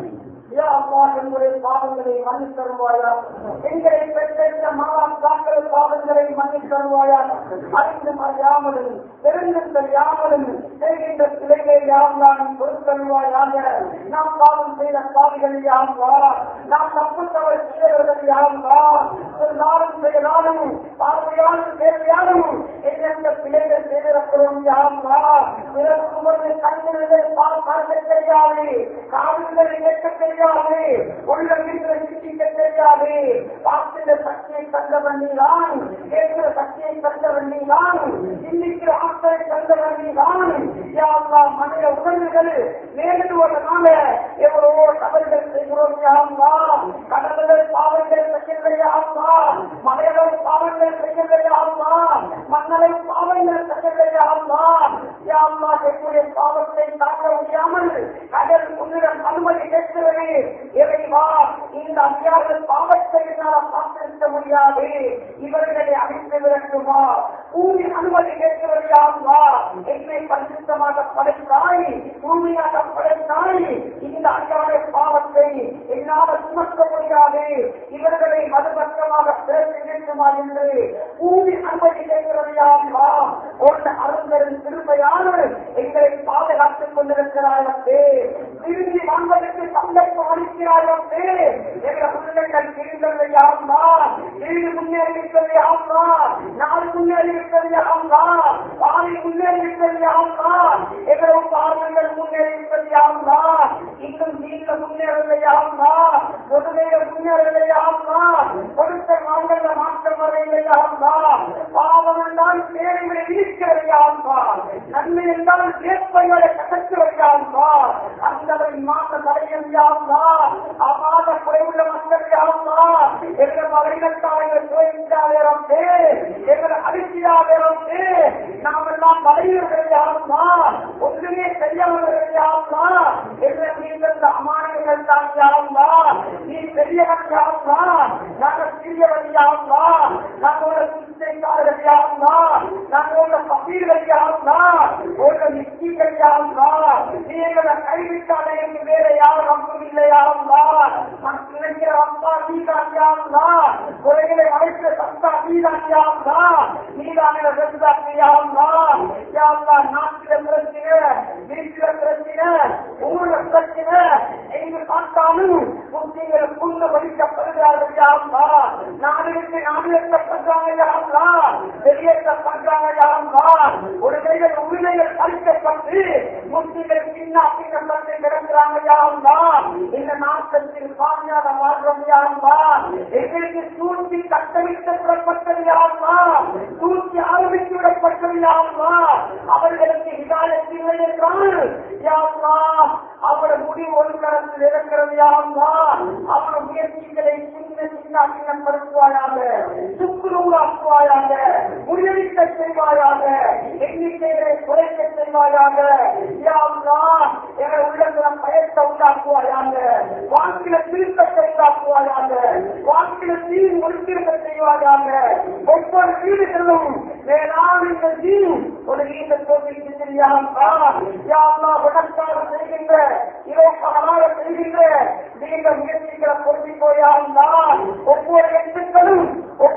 யா அல்லாஹ் என்னுடைய பாவங்களை மன்னித் தருவாயா எங்களை பெற்ற மாதாக்கள் பாவங்களை மன்னித் தருவாயா அறிந்தும் அறியாமலும் தெரிந்தும் தெரியாமலும் செய்கின்ற பிள்ளைகளை யாரெல்லாம் பொறுத்தருவாயாக நாம் பாவம் செய்த பாவிகள் யாருவா நாம் தப்பு தவறு செய்தவர்கள் யாருவா நாளும் செயலாலும் பார்வையாலும் தேவையாலும் எந்தெந்த பிள்ளைகள் செய்திருக்கிறோம் யாருவா பிறக்கும் போது கண்ணிலே பால் பார்க்க தெரியாது காவிரிகளை கேட்க தெரியாது உள்ள வீட்டில் சிக்கிக்க தெரியாது பார்க்கிற சக்தியை தந்தவன் நீதான் கேட்கிற சக்தியை தந்தவன் நீதான் சிந்திக்கிற ஆற்றலை தந்தவன் நீதான் யாருலா மனித உணர்வுகள் நேரிடுவதனால எவ்வளவோ தவறுகள் செய்கிறோம் யாருலா கடல்கள் பாவங்கள் செய்யலையாமா மலைகளும் பாவங்கள் செய்யலையாமா மன்னரை பாவங்கள் செய்யலையாமா யாருலா என்னுடைய பாவத்தை தாக்க முடியாமல் கடல் உன்னிடம் அனுமதி கேட்கிறது இறைவா இந்த அஞ்சாறு பாவத்தை என்னால் பார்த்திருக்க முடியாது இவர்களை அழித்து விரட்டுமா பூமி அனுமதி கேட்கிறது யாருவா என்னை பரிசுத்தமாக படைத்தாய் பூமியாக படைத்தாய் இந்த அஞ்சாறு பாவத்தை என்னால் சுமக்க முடியாது இவர்களை மறுபக்கமாக பேசி நிற்குமா என்று பூமி அனுமதி கேட்கிறது யாருவா ஒன்று அருந்தரின் திருமையான எங்களை பாதுகாத்துக் கொண்டிருக்கிறாயே திரும்பி வாங்குவதற்கு சந்தர்ப்பம் அளிக்கிறாயே எங்கள் உள்ளங்கள் திருந்தது யாருமா வீடு முன்னேறி இருக்கிறது யாருமா நாடு முன்னேறி இருக்கிறது யாருமா பாதை முன்னேறி இருக்கிறது யாருமா எங்களோட பார்வைகள் முன்னேறி இருக்கிறது யாருமா இன்னும் நீங்க முன்னேறவில்லை யாருமா பொதுமையில முன்னேறவில்லை யாருமா கொடுத்த மாங்கல்ல மாற்றம் வரவில்லை யாருமா பாவம் என்றால் பேருமை இருக்கிறது யாருமா நன்மை என்றால் வேட்பைகளை கசக்கிறது யாருமா அந்த மாற்ற தடையம் யாருமா அபாத குறைவுள்ள மக்கள் யாருமா எங்கள் மகளிர்களுக்காக கோயிலாளரம் எங்கள் அரிசியாளரம் நாம் எல்லாம் மலையர்கள் யாருமா ஒன்றுமே செய்யாதவர்கள் யாருமா எங்கள் நீங்கள் அமானியர்கள் தான் யாருமா நீ பெரியவன் யாருமா நாங்கள் சிறியவன் யாருமா நாங்களோட சிந்தைக்காரர்கள் யாருமா நாங்களோட பசீர்கள் யாருமா ஒரு நிச்சயங்கள் யாருமா நீ எங்களை கைவிட்டாலே என்று வேற யாரும் நம்பும் இல்லை யாருமா நான் நினைக்கிற அப்பா நீதான் யாருமா குறைகளை அழைத்த சத்தா நீதான் யாருமா நீதான் என சென்றாக்கு யாருமா யாருமா நாட்டில பிரச்சனை வீட்டில பிரச்சனை ஊர்ல பிரச்சனை எங்கு பார்த்தாலும் முஸ்லீம்கள் புண்ணு வலிக்கப்படுகிறார்கள் யாருமா நாடுகளுக்கு நாடுகப்படுறாங்க யாருமா வெளியேற்றப்படுறாங்க யாருமா ஒரு கைகள் உரிமைகள் அளிக்கப்பட்டு முஸ்லீம்கள் பின்னா பின்னப்பட்டு கிடக்கிறாங்க யாருமா இந்த நாட்டத்தில் பாஞ்சாத மாற்றம் யாருமா எங்களுக்கு சூழ்ச்சி கட்டமைத்து விடப்பட்டது யாருமா சூழ்ச்சி ஆரம்பித்து விடப்பட்டது யாருமா அவர்களுக்கு இதாயத்தில்லை என்றால் யாருமா அவரோட முடிவு ஒரு கரத்தில் இருக்கிறது யாருமா அவரோட முயற்சிகளை சின்ன சின்ன அக்கினப்படுத்துவாயாக சுக்குருவாக்குவாயாக முயற்சிக்க செய்வாயாக எண்ணிக்கைகளை குறைக்க செய்வாயாக யாருமா எங்கள் உள்ளத்தில் பயத்தை உண்டாக்குவாயாக வாழ்க்கையில திருத்தத்தை உண்டாக்குவாயாக வாழ்க்கையில தீ முடித்திருக்க செய்வாயாக ஒவ்வொரு வீடுகளும் மேலான இந்த தீ ஒரு நீண்ட கோவிலுக்கு தெரியாம யாருமா உடற்காக செய்கின்ற இலவசமாக செய்கின்ற நீங்க முயற்சிகளை பொருத்தி போயாருந்தா ஒவ்வொரு எழுத்துக்களும்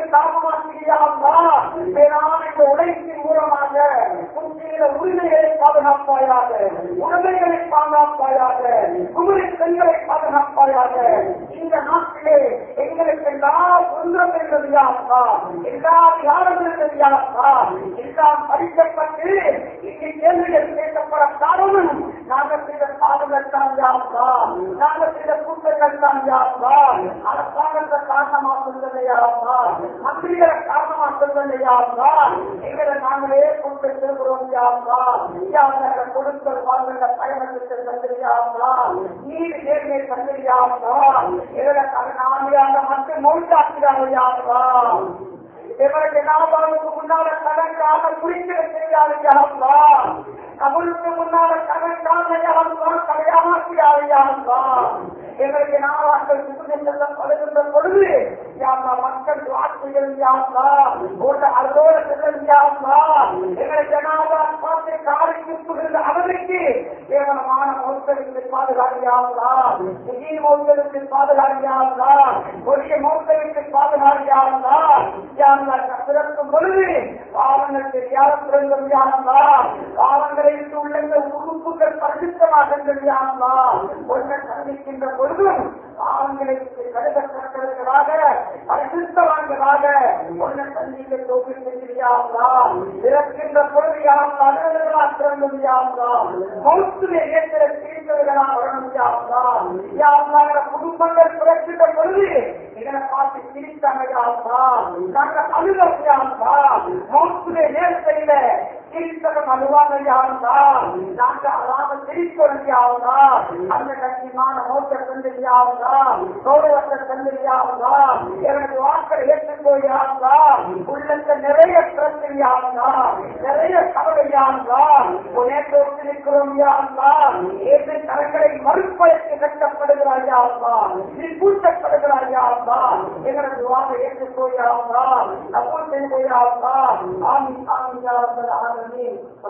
காரணமாக்கிறியாமா மேலான இந்த உழைப்பின் மூலமாக உன்னுடைய உரிமைகளை பாதுகாப்பாயாக உரிமைகளை பாதுகாப்பாயாக குமரி பெண்களை பாதுகாப்பாயாக இந்த நாட்டிலே எங்களுக்கெல்லாம் ஒன்றம் என்பது யாருக்கா எல்லா அதிகாரம் என்பது யாருக்கா எல்லாம் படிக்கப்பட்டு இங்கே கேள்விகள் கேட்கப்பட காரணம் நாங்கள் செய்த பாடுகள் தான் யாருக்கா நாங்கள் செய்த கூட்டங்கள் தான் யாருக்கா அரசாங்கத்தை காரணமா சொல்வது யாருக்கா மந்திரிகளை காரணமா சொல்வது யாருக்கா எங்களை நாங்களே கொண்டு செல்கிறோம் யாருக்கா யாருங்க கொடுத்தல் வாழ்ந்த பயணத்துக்கு தந்திரியாங்களா நீர் நேர்மை தந்திரியாங்களா எங்களை கடனாளியாக மட்டும் மொழியாக்கிறாங்க யாருக்கா இவருக்கு நாபாவுக்கு முன்னால கடற்காக குறிக்கிற தெரியாது யாருக்கா கபலுக்கு முன்னால கடற்காக யாருக்கா கடையாமாக்கிறாரு யாருக்கா எங்களுக்கு நாவாக்கள் சுற்றி செல்லப்படுகின்ற பொழுது யாருக்கா மக்கள் வாக்குகள் யாருக்கா ஒரு அதோட செல்லும் யாருக்கா எங்களை ஜனாதா பார்த்து காலை குப்புகின்ற அவருக்கு கேவலமான மௌத்தவிற்கு பாதுகாரியாங்களா திடீர் மௌத்தவிற்கு பாதுகாரியாங்களா கொடிய மௌத்தவிற்கு பாதுகாரியாங்களா யாருங்க பிறக்கும் பொழுது பாவங்கள் தெரியாத பிறந்தம் யாருங்களா பாவங்களை விட்டு உள்ள இந்த உறுப்புகள் பரிசுத்தமாக யாருங்களா ஒன்றை சந்திக்கின்ற பொழுதும் பாவங்களை விட்டு கடுகற்றவர்களாக பரிசுத்தவான்களாக ஒன்றை சந்திக்க தோல்வி செஞ்சிருக்காங்களா பிறக்கின்ற பொழுது யாரும் அலுவலர்களா பிறந்தது யாருங்களா மௌத்திலே ஏற்ற தீர்ந்தவர்களா வரணும் யாருங்களா யாருங்களா குடும்பங்கள் பிறக்கின்ற பொழுது இதனை பார்த்து சிரித்தாங்க யாருங்களா நாங்கள் அழுதம் யாருங்களா மௌத்திலே நேரத்தையில சிரித்தவன் அழுவாங்க யாருங்களா நாங்கள் அழாம சிரிப்பவன் யாருங்களா அந்த கட்சிமான மௌத்த தந்தது யாருங்களா கௌரவத்தை தந்தது யாருங்களா எனது வாக்களை ஏற்றுக்கோ யாருங்களா உள்ளத்தை நிறைய பிரச்சனை யாருங்களா நிறைய கவலை யாருங்களா நேற்று ஒத்திருக்கிறோம் யாருங்களா ஏற்று தரங்களை மறுப்பதற்கு கட்டப்படுகிறார் யாருங்களா நீ கூட்டப்படுகிறார் யாருங்களா எங்களது வாங்க ஏற்றுக்கோ யாருங்களா நப்பூர் செய்து யாருங்களா ஆமி ஆமி யாருங்கள் ஆனந்தி